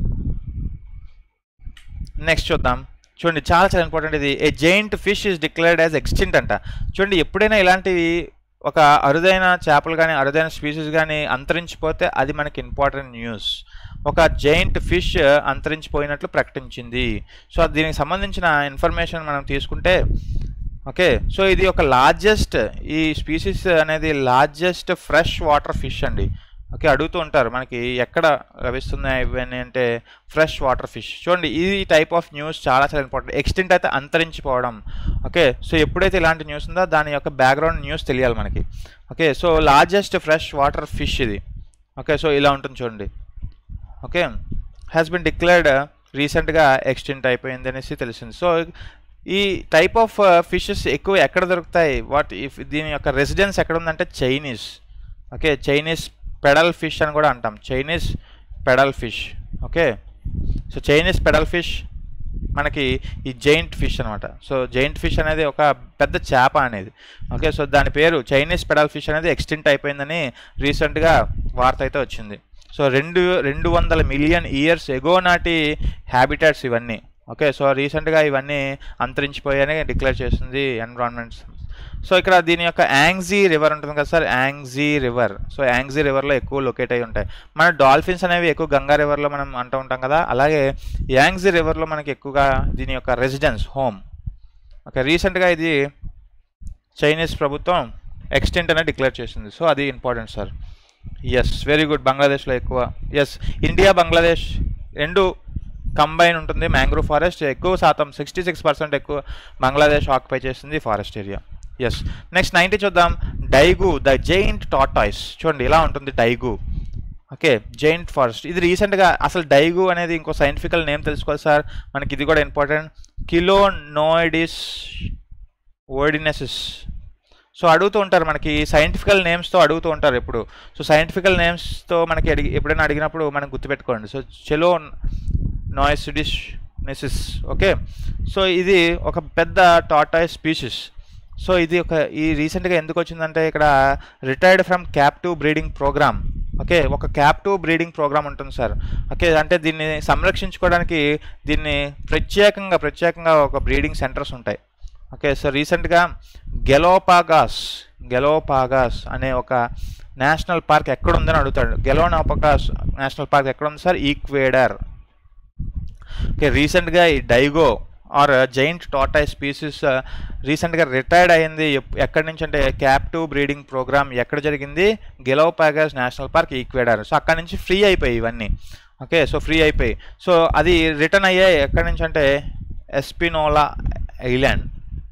A: next చూద్దాం చూడండి చాలా చాలా ఇంపార్టెంట్ ఇది a giant fish is declared as extinct అంట చూడండి ఎప్పుడైనా ఇలాంటివి ఒక అరుదైన చేపలు కానీ అరుదైన స్పీసీస్ కానీ అంతరించిపోతే అది మనకి ఇంపార్టెంట్ న్యూస్ ఒక జైంట్ ఫిష్ అంతరించిపోయినట్లు ప్రకటించింది సో దీనికి సంబంధించిన ఇన్ఫర్మేషన్ మనం తీసుకుంటే ఓకే సో ఇది ఒక లార్జెస్ట్ ఈ స్పీసీస్ అనేది లార్జెస్ట్ ఫ్రెష్ వాటర్ ఫిష్ అండి ఓకే అడుగుతూ ఉంటారు మనకి ఎక్కడ లభిస్తున్నాయి ఇవన్నీ అంటే ఫ్రెష్ వాటర్ ఫిష్ చూడండి ఈ టైప్ ఆఫ్ న్యూస్ చాలా చాలా ఇంపార్టెంట్ ఎక్స్టెంట్ అయితే అంతరించిపోవడం ఓకే సో ఎప్పుడైతే ఇలాంటి న్యూస్ ఉందో దాని యొక్క బ్యాక్గ్రౌండ్ న్యూస్ తెలియాలి మనకి okay so largest fresh water fish ఇది ఓకే సో ఇలా ఉంటుంది చూడండి ఓకే హ్యాస్ బిన్ డిక్లేర్డ్ రీసెంట్గా ఎక్స్టెంట్ అయిపోయింది అనేసి తెలిసింది సో ఈ టైప్ ఆఫ్ ఫిషెస్ ఎక్కువ ఎక్కడ దొరుకుతాయి వాట్ ఇఫ్ దీని యొక్క రెసిడెన్స్ ఎక్కడ ఉందంటే Chinese okay Chinese paddle fish అని కూడా అంటాం Chinese paddle fish okay so Chinese paddle fish మనకి ఈ జైంట్ ఫిష్ అనమాట సో జైంట్ ఫిష్ అనేది ఒక పెద్ద చేప అనేది ఓకే సో దాని పేరు చైనీస్ పెడల్ ఫిష్ అనేది ఎక్స్టెంట్ అయిపోయిందని రీసెంట్గా వార్త అయితే వచ్చింది సో రెండు రెండు వందల మిలియన్ ఇయర్స్ ఎగో నాటి హ్యాబిటాట్స్ ఇవన్నీ ఓకే సో రీసెంట్గా ఇవన్నీ అంతరించిపోయాయని డిక్లేర్ చేస్తుంది ఎన్విరాన్మెంట్ సో ఇక్కడ దీని యొక్క యాంగ్జీ రివర్ ఉంటుంది కదా sir Yangtze river so Yangtze రివర్లో ఎక్కువ లొకేట్ అయి ఉంటాయి మన డాల్ఫిన్స్ అనేవి ఎక్కువ గంగా రివర్లో మనం అంటూ ఉంటాం కదా అలాగే యాంగ్జీ రివర్లో మనకి ఎక్కువగా దీని యొక్క రెసిడెన్స్ హోమ్ ఓకే రీసెంట్గా ఇది చైనీస్ ప్రభుత్వం ఎక్స్టెంట్ అనేది డిక్లేర్ చేసింది సో అది important sir yes very good బంగ్లాదేశ్లో ఎక్కువ ఎస్ ఇండియా బంగ్లాదేశ్ రెండు కంబైన్ ఉంటుంది మ్యాంగ్రూవ్ ఫారెస్ట్ ఎక్కువ శాతం సిక్స్టీ సిక్స్ పర్సెంట్ ఎక్కువ బంగ్లాదేశ్ ఆక్యుపై చేస్తుంది forest area yes next ninety చూద్దాం డైగు ద జైంట్ టాటాయిస్ చూడండి ఇలా ఉంటుంది డైగు ఓకే జైంట్ ఫారెస్ట్ ఇది రీసెంట్గా అసలు డైగు అనేది ఇంకో సైంటిఫికల్ నేమ్ తెలుసుకోవాలి సార్ మనకి ఇది కూడా ఇంపార్టెంట్ కిలోనోయిడిస్ ఓర్డినెసిస్ సో అడుగుతూ ఉంటారు మనకి సైంటిఫికల్ నేమ్స్తో అడుగుతూ ఉంటారు ఎప్పుడు సో సైంటిఫికల్ నేమ్స్తో మనకి అడిగి ఎప్పుడైనా అడిగినప్పుడు మనం గుర్తుపెట్టుకోండి సో చెలో నాయిసిడిస్ నెసిస్ ఓకే సో ఇది ఒక పెద్ద టాటాయ్ స్పీషిస్ సో ఇది ఒక ఈ రీసెంట్గా ఎందుకు వచ్చిందంటే ఇక్కడ retired from captive breeding programme okay ఒక క్యాప్టివ్ బ్రీడింగ్ ప్రోగ్రామ్ ఉంటుంది సార్ ఓకే అంటే దీన్ని సంరక్షించుకోవడానికి దీన్ని ప్రత్యేకంగా ప్రత్యేకంగా ఒక బ్రీడింగ్ సెంటర్స్ ఉంటాయి ఓకే సో రీసెంట్గా గెలోపాగాస్ గెలోపాగాస్ అనే ఒక నేషనల్ పార్క్ ఎక్కడ ఉందని అడుగుతాడు గెలోనాపగాస్ నేషనల్ పార్క్ ఎక్కడ ఉంది సార్ ఈక్వేడర్ ఓకే రీసెంట్గా ఈ డైగో ఆర్ జైంట్ టాటాయ్ స్పీసీస్ రీసెంట్గా రిటైర్డ్ అయింది ఎప్- ఎక్కడి నుంచి అంటే క్యాప్టివ్ బ్రీడింగ్ ప్రోగ్రామ్ ఎక్కడ జరిగింది Galapagos national park Ecuador so అక్కడి నుంచి ఫ్రీ అయిపోయి ఇవన్నీ ఓకే సో ఫ్రీ అయిపోయి సో అది రిటర్న్ అయ్యాయి ఎక్కడి నుంచి అంటే ఎస్పినోలా ఐలాండ్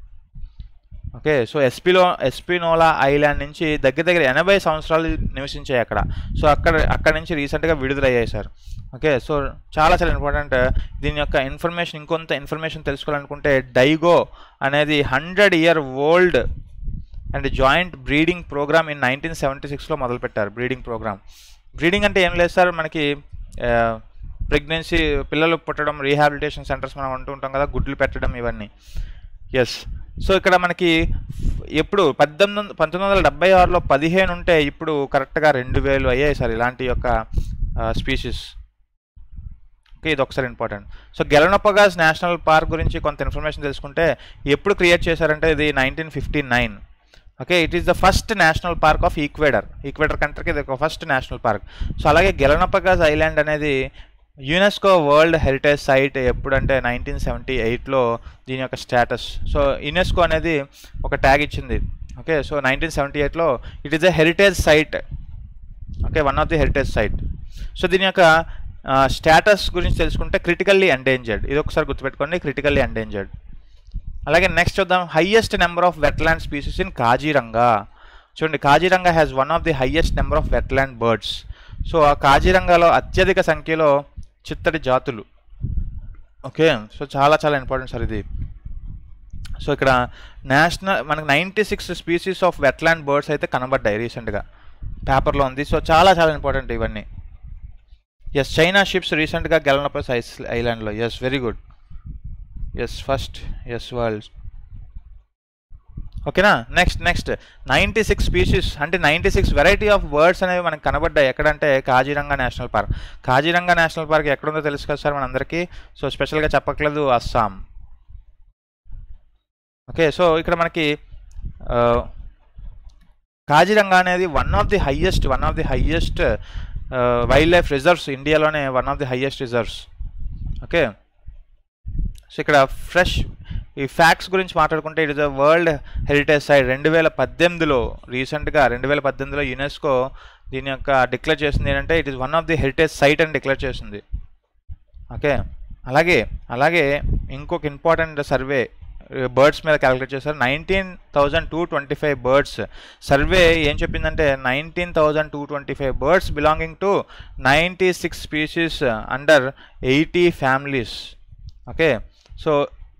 A: ఓకే సో ఎస్పిలో ఎస్పినోలా ఐలాండ్ నుంచి దగ్గర దగ్గర ఎనభై సంవత్సరాలు నివసించాయి అక్కడ సో అక్కడ అక్కడ నుంచి రీసెంట్గా విడుదలయ్యాయి సార్ ఓకే సో చాలా చాలా ఇంపార్టెంట్ దీని యొక్క ఇన్ఫర్మేషన్ ఇంకొంత ఇన్ఫర్మేషన్ తెలుసుకోవాలనుకుంటే డైగో అనేది hundred year old and joint breeding programme in nineteen seventy సిక్స్లో మొదలుపెట్టారు బ్రీడింగ్ ప్రోగ్రామ్ బ్రీడింగ్ అంటే ఏం లేదు సార్ మనకి ప్రెగ్నెన్సీ పిల్లలు పుట్టడం రీహాబిలిటేషన్ సెంటర్స్ మనం అంటూ ఉంటాం కదా గుడ్లు పెట్టడం ఇవన్నీ ఎస్ సో ఇక్కడ మనకి ఎప్పుడు పద్దెనిమిది వంద- పంతొమ్మిది వందల డెబ్బై ఆరులో పదిహేను ఉంటే ఇప్పుడు కరెక్ట్గా రెండు వేలు అయ్యాయి సార్ ఇలాంటి యొక్క స్పీషీస్ ఓకే ఇది ఒకసారి important so Galapagos national park గురించి కొంత ఇన్ఫర్మేషన్ తెలుసుకుంటే ఎప్పుడు క్రియేట్ చేశారంటే ఇది nineteen fifty nine okay it is the first national park of Ecuador Ecuador కంట్రీకి ఇది ఒక ఫస్ట్ నేషనల్ పార్క్ సో అలాగే గెలనపగాస్ ఐలాండ్ అనేది యునెస్కో వరల్డ్ హెరిటేజ్ సైట్ ఎప్పుడంటే నైన్టీన్ సెవెంటీ ఎయిట్లో దీని యొక్క స్టేటస్ సో యునెస్కో అనేది ఒక ట్యాగ్ ఇచ్చింది ఓకే సో నైన్టీన్ సెవెంటీ ఎయిట్లో it is a heritage site okay one of the heritage site so దీని యొక్క స్టేటస్ గురించి తెలుసుకుంటే క్రిటికల్లీ ఎండేంజర్డ్ ఇది ఒకసారి గుర్తుపెట్టుకోండి క్రిటికల్లీ ఎండేంజర్డ్ అలాగే నెక్స్ట్ చూద్దాం highest number of wetland species in Kaziranga చూడండి Kaziranga has one of the highest number of wetland birds so ఆ కాజీరంగాలో అత్యధిక సంఖ్యలో చిత్తడి జాతులు ఓకే సో చాలా చాలా ఇంపార్టెంట్ సార్ ఇది సో ఇక్కడ నేషనల్ మనకు ninety six species of wetland birds అయితే కనబడ్డాయి రీసెంట్గా పేపర్లో ఉంది సో చాలా చాలా ఇంపార్టెంట్ ఇవన్నీ ఎస్ చైనా షిప్స్ రీసెంట్గా గెలనపస్ ఐస్ ఐలాండ్లో yes very good yes first yes world ఓకేనా next next ninety six species అంటే ninety six variety of birds అనేవి మనకు కనబడ్డాయి ఎక్కడంటే Kaziranga national park Kaziranga national park ఎక్కడుందో తెలుసు కదా సార్ మనందరికీ సో స్పెషల్గా చెప్పట్లేదు అస్సాం ఓకే సో ఇక్కడ మనకి ఆ, కాజీరంగా అనేది one of the highest one of the highest wildlife reserves ఇండియాలోనే one of the highest reserves okay so ఇక్కడ ఫ్రెష్ ఈ ఫ్యాక్ట్స్ గురించి మాట్లాడుకుంటే it is a world heritage site రెండు వేల పద్దెనిమిదిలో రీసెంట్గా రెండు వేల పద్దెనిమిదిలో యునెస్కో దీని యొక్క డిక్లేర్ చేసింది ఏంటంటే it is one of the heritage site అని డిక్లేర్ చేసింది ఓకే అలాగే అలాగే ఇంకొక ఇంపార్టెంట్ సర్వే బర్డ్స్ మీద క్యాలిక్యులేట్ చేశారు nineteen thousand two twenty five birds survey ఏం చెప్పిందంటే nineteen thousand two twenty five birds belonging to ninety six species under eighty families okay so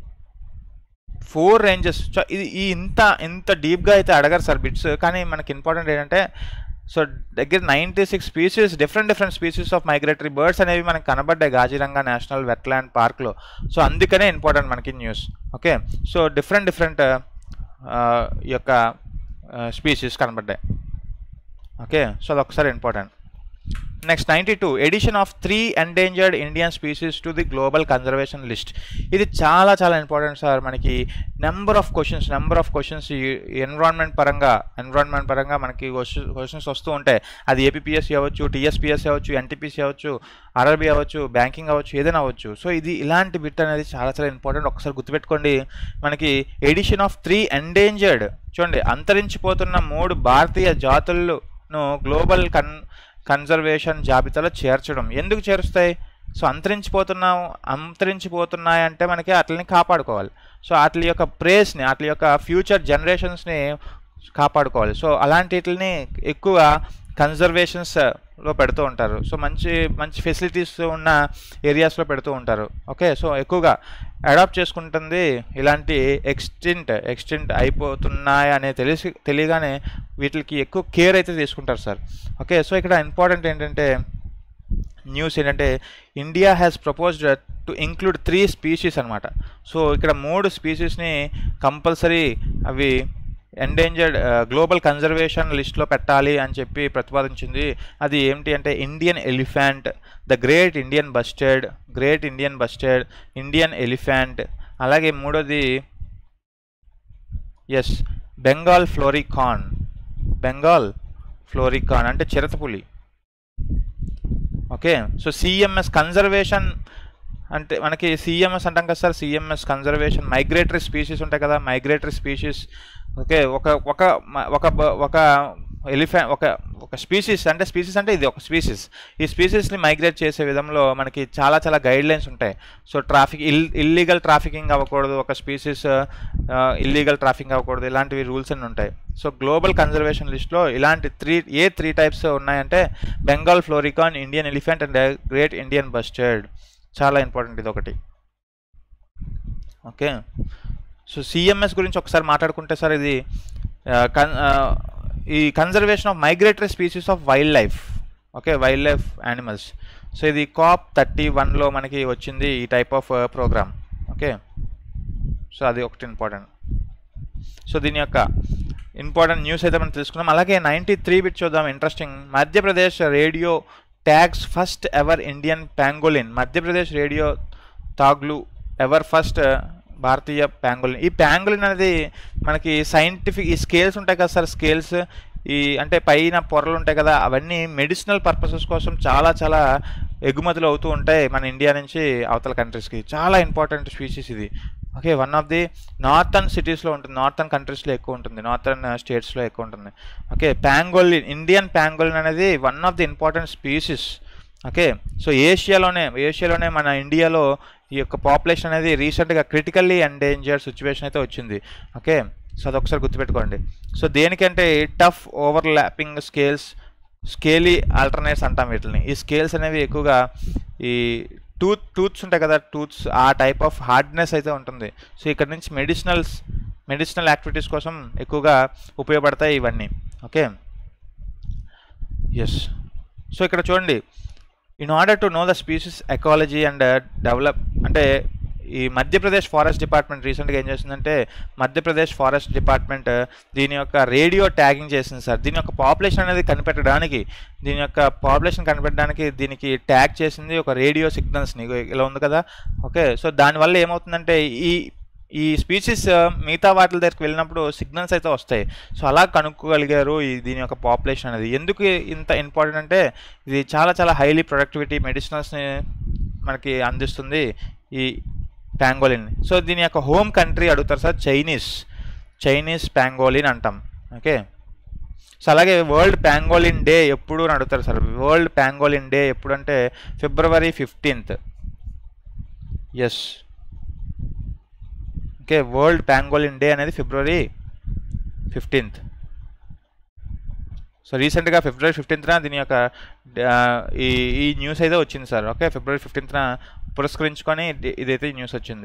A: four ranges ఇది ఈ ఇంత ఇంత డీప్గా అయితే అడగరు సార్ బిట్స్ కానీ మనకి ఇంపార్టెంట్ ఏంటంటే సో దగ్గర ninety six species different different species of migratory birds అనేవి మనకి కనబడ్డాయి గాజిరంగా నేషనల్ వెట్లాండ్ పార్క్లో సో అందుకనే ఇంపార్టెంట్ మనకి news okay so different different ఈ యొక్క స్పీసీస్ కనబడ్డాయి ఓకే సో అది ఒకసారి important next ninety two edition of three endangered Indian species to the global conservation list ఇది చాలా చాలా ఇంపార్టెంట్ సార్ మనకి number of questions number of questions environment పరంగా ఎన్విరాన్మెంట్ పరంగా మనకి క్వశ్చన్స్ వస్తూ ఉంటాయి అది ఏపీఎస్సీ అవ్వచ్చు టీఎస్పీఎస్సీ అవ్వచ్చు ఎన్టీపీసీ అవ్వచ్చు ఆర్ఆర్బీ అవ్వచ్చు బ్యాంకింగ్ అవ్వచ్చు ఏదైనా అవ్వచ్చు సో ఇది ఇలాంటి బిట్ అనేది చాలా చాలా ఇంపార్టెంట్ ఒకసారి గుర్తుపెట్టుకోండి మనకి ఎడిషన్ ఆఫ్ త్రీ ఎండేంజర్డ్ చూడండి అంతరించిపోతున్న మూడు భారతీయ జాతులను గ్లోబల్ కన్ కన్జర్వేషన్ జాబితాలో చేర్చడం ఎందుకు చేరుస్తాయి సో అంతరించిపోతున్నా అంతరించిపోతున్నాయి అంటే మనకి వాటిని కాపాడుకోవాలి సో వాటి యొక్క ప్రేస్ని వాటి యొక్క ఫ్యూచర్ జనరేషన్స్ని కాపాడుకోవాలి సో అలాంటి వాటిని ఎక్కువ కన్జర్వేషన్స్లో పెడుతూ ఉంటారు సో మంచి మంచి ఫెసిలిటీస్ ఉన్న ఏరియాస్లో పెడుతూ ఉంటారు ఓకే సో ఎక్కువగా అడాప్ట్ చేసుకుంటుంది ఇలాంటి ఎక్స్టింట్ ఎక్స్టింట్ అయిపోతున్నాయి అనే తెలిసి తెలియగానే వీటికి ఎక్కువ కేర్ అయితే తీసుకుంటారు సార్ ఓకే సో ఇక్కడ ఇంపార్టెంట్ ఏంటంటే న్యూస్ ఏంటంటే India has proposed to include three species అనమాట సో ఇక్కడ మూడు స్పీషీస్ని కంపల్సరీ అవి ఎండేంజర్డ్ గ్లోబల్ కన్జర్వేషన్ లిస్ట్లో పెట్టాలి అని చెప్పి ప్రతిపాదించింది అది ఏమిటి అంటే Indian elephant the great Indian bustard great Indian bustard Indian elephant అలాగే మూడోది yes Bengal florican Bengal florican అంటే చిరతపులి ఓకే సో సిఎంఎస్ కన్జర్వేషన్ అంటే మనకి సిఎంఎస్ అంటాం కదా sir CMS conservation migratory species ఉంటాయి కదా మైగ్రేటరీ స్పీషీస్ ఓకే ఒక ఒక మ- ఒక బ- ఒక ఎలిఫెంట్ ఒక ఒక స్పీసీస్ అంటే స్పీసీస్ అంటే ఇది ఒక స్పీసీస్ ఈ స్పీసీస్ని మైగ్రేట్ చేసే విధంలో మనకి చాలా చాలా గైడ్ లైన్స్ ఉంటాయి సో ట్రాఫిక్ ఇల్ ఇల్లీగల్ ట్రాఫికింగ్ అవ్వకూడదు ఒక స్పీసీస్ ఇల్లీగల్ ట్రాఫికింగ్ అవ్వకూడదు ఇలాంటివి రూల్స్ అన్ని ఉంటాయి సో గ్లోబల్ కన్జర్వేషన్ లిస్ట్లో ఇలాంటి త్రీ ఏ త్రీ టైప్స్ ఉన్నాయంటే Bengal florican Indian elephant and great Indian bustard చాలా ఇంపార్టెంట్ ఇది ఒకటి ఓకే సో సిఎంఎస్ గురించి ఒకసారి మాట్లాడుకుంటే సార్ ఇది ఆ, కన్ ఆ, ఈ conservation of migratory species of wildlife okay wildlife animals so ఇది కాప్ థర్టీ వన్లో మనకి వచ్చింది ఈ type of program okay so అది ఒకటి ఇంపార్టెంట్ సో దీని యొక్క ఇంపార్టెంట్ న్యూస్ అయితే మనం తెలుసుకున్నాం అలాగే నైంటీ త్రీ బిట్ చూద్దాం interesting Madhya Pradesh radio tags first ever Indian pangolin Madhya Pradesh radio తాగ్లు ever first భారతీయ ప్యాంగోలిన్ ఈ ప్యాంగోలిన్ అనేది మనకి సైంటిఫిక్ ఈ స్కేల్స్ ఉంటాయి కదా సార్ స్కేల్స్ ఈ అంటే పైన పొరలు ఉంటాయి కదా అవన్నీ మెడిసినల్ పర్పసెస్ కోసం చాలా చాలా ఎగుమతులు అవుతూ ఉంటాయి మన ఇండియా నుంచి అవతల కంట్రీస్కి చాలా ఇంపార్టెంట్ స్పీసీస్ ఇది okay one of the northern సిటీస్లో ఉంటుంది నార్థన్ కంట్రీస్లో ఎక్కువ ఉంటుంది నార్థన్ స్టేట్స్లో ఎక్కువ ఉంటుంది ఓకే ప్యాంగోలిన్ ఇండియన్ ప్యాంగోలిన్ అనేది one of the important species okay so ఏషియాలోనే ఏషియాలోనే మన ఇండియాలో ఈ యొక్క పాపులేషన్ అనేది రీసెంట్గా క్రిటికల్లీ ఎండేంజర్ సిచ్యువేషన్ అయితే వచ్చింది ఓకే సో అదొకసారి గుర్తుపెట్టుకోండి సో దేనికంటే tough overlapping scales scaly alternates అంటాం వీటిని ఈ స్కేల్స్ అనేవి ఎక్కువగా ఈ టూత్ టూత్స్ ఉంటాయి కదా టూత్స్ ఆ టైప్ ఆఫ్ హార్డ్నెస్ అయితే ఉంటుంది సో ఇక్కడ నుంచి మెడిసినల్స్ మెడిసినల్ యాక్టివిటీస్ కోసం ఎక్కువగా ఉపయోగపడతాయి ఇవన్నీ ఓకే ఎస్ సో ఇక్కడ చూడండి in order to know the species ecology and develop అంటే ఈ మధ్యప్రదేశ్ ఫారెస్ట్ డిపార్ట్మెంట్ రీసెంట్గా ఏం చేసిందంటే మధ్యప్రదేశ్ ఫారెస్ట్ డిపార్ట్మెంట్ దీని యొక్క రేడియో ట్యాగింగ్ చేసింది సార్ దీని యొక్క పాపులేషన్ అనేది కనిపెట్టడానికి దీని యొక్క పాపులేషన్ కనిపెట్టడానికి దీనికి ట్యాగ్ చేసింది ఒక రేడియో సిగ్నల్స్ని ఇలా ఉంది కదా ఓకే సో దానివల్ల ఏమవుతుందంటే ఈ ఈ స్పీసీస్ మిగతా వాటి దగ్గరికి వెళ్ళినప్పుడు సిగ్నల్స్ అయితే వస్తాయి సో అలా కనుక్కోగలిగారు ఈ దీని యొక్క పాపులేషన్ అనేది ఎందుకు ఇంత ఇంపార్టెంట్ అంటే ఇది చాలా చాలా హైలీ ప్రొడక్టివిటీ మెడిసినల్స్ని మనకి అందిస్తుంది ఈ ప్యాంగోలిన్ సో దీని యొక్క హోమ్ కంట్రీ అడుగుతారు సార్ చైనీస్ చైనీస్ ప్యాంగోలిన్ అంటాం ఓకే సో అలాగే వరల్డ్ ప్యాంగోలిన్ డే ఎప్పుడు అని అడుగుతారు సార్ వరల్డ్ ప్యాంగోలిన్ డే ఎప్పుడు అంటే February fifteenth yes okay world pangolin day అనేది ఫిబ్రవరి ఫిఫ్టీన్త్ సో రీసెంట్గా ఫిబ్రవరి ఫిఫ్టీన్త్న దీని యొక్క ఆ, ఈ ఈ న్యూస్ అయితే వచ్చింది సార్ ఓకే ఫిబ్రవరి ఫిఫ్టీన్త్న పురస్కరించుకొని ఇది- ఇదైతే ఈ న్యూస్ వచ్చింది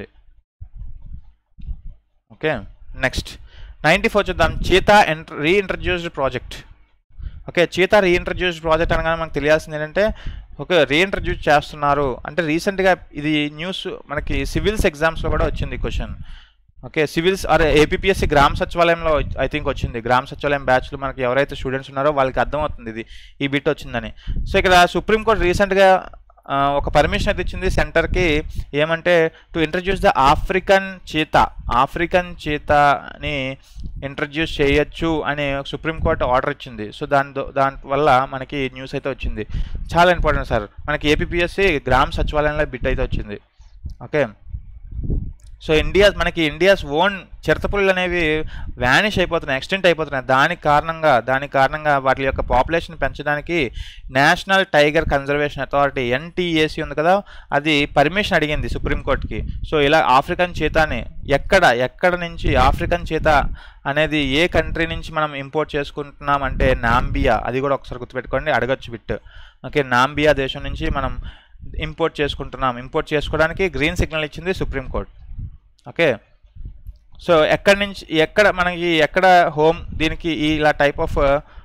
A: ఓకే నెక్స్ట్ నైంటీ ఫోర్ చూద్దాం cheetah enter reintroduced project okay cheetah reintroduced project అనగానే మనకు తెలియాల్సింది ఏంటంటే ఓకే రీఇంట్రడ్యూస్ చేస్తున్నారు అంటే రీసెంట్గా ఇది న్యూస్ మనకి సివిల్స్ ఎగ్జామ్స్లో కూడా వచ్చింది question okay civils or APSC గ్రామ సచివాలయంలో ఐ థింక్ వచ్చింది గ్రామ సచివాలయం బ్యాచ్లో మనకి ఎవరైతే స్టూడెంట్స్ ఉన్నారో వాళ్ళకి అర్థమవుతుంది ఇది ఈ బిట్ వచ్చిందని సో ఇక్కడ సుప్రీంకోర్టు రీసెంట్గా ఆ, ఒక పర్మిషన్ అయితే ఇచ్చింది సెంటర్కి ఏమంటే to introduce the African cheetah African చీతాని ఇంట్రడ్యూస్ చేయొచ్చు అని సుప్రీంకోర్టు ఆర్డర్ ఇచ్చింది సో దాని దో- దాని వల్ల మనకి న్యూస్ అయితే వచ్చింది చాలా ఇంపార్టెంట్ సార్ మనకి ఏపీఎస్సి గ్రామ సచివాలయంలో బిట్ అయితే వచ్చింది ఓకే సో ఇండియా మనకి ఇండియాస్ ఓన్ చిరతపుళ్ళు అనేవి వ్యానిష్ అయిపోతున్నాయి ఎక్స్టెంట్ అయిపోతున్నాయి దానికి కారణంగా దానికి కారణంగా వాటి యొక్క పాపులేషన్ పెంచడానికి national tiger conservation authority NTAC ఉంది కదా అది పర్మిషన్ అడిగింది సుప్రీంకోర్టుకి సో ఇలా ఆఫ్రికన్ చీతాని ఎక్కడ ఎక్కడ నుంచి ఆఫ్రికన్ చీతా అనేది ఏ కంట్రీ నుంచి మనం ఇంపోర్ట్ చేసుకుంటున్నాం అంటే నాంబియా అది కూడా ఒకసారి గుర్తుపెట్టుకోండి అడగచ్చు బిట్ ఓకే నాంబియా దేశం నుంచి మనం ఇంపోర్ట్ చేసుకుంటున్నాం ఇంపోర్ట్ చేసుకోవడానికి గ్రీన్ సిగ్నల్ ఇచ్చింది సుప్రీంకోర్టు ఓకే సో ఎక్కడి నుంచి ఎక్కడ మనకి ఎక్కడ హోమ్ దీనికి ఈ ఇలా టైప్ ఆఫ్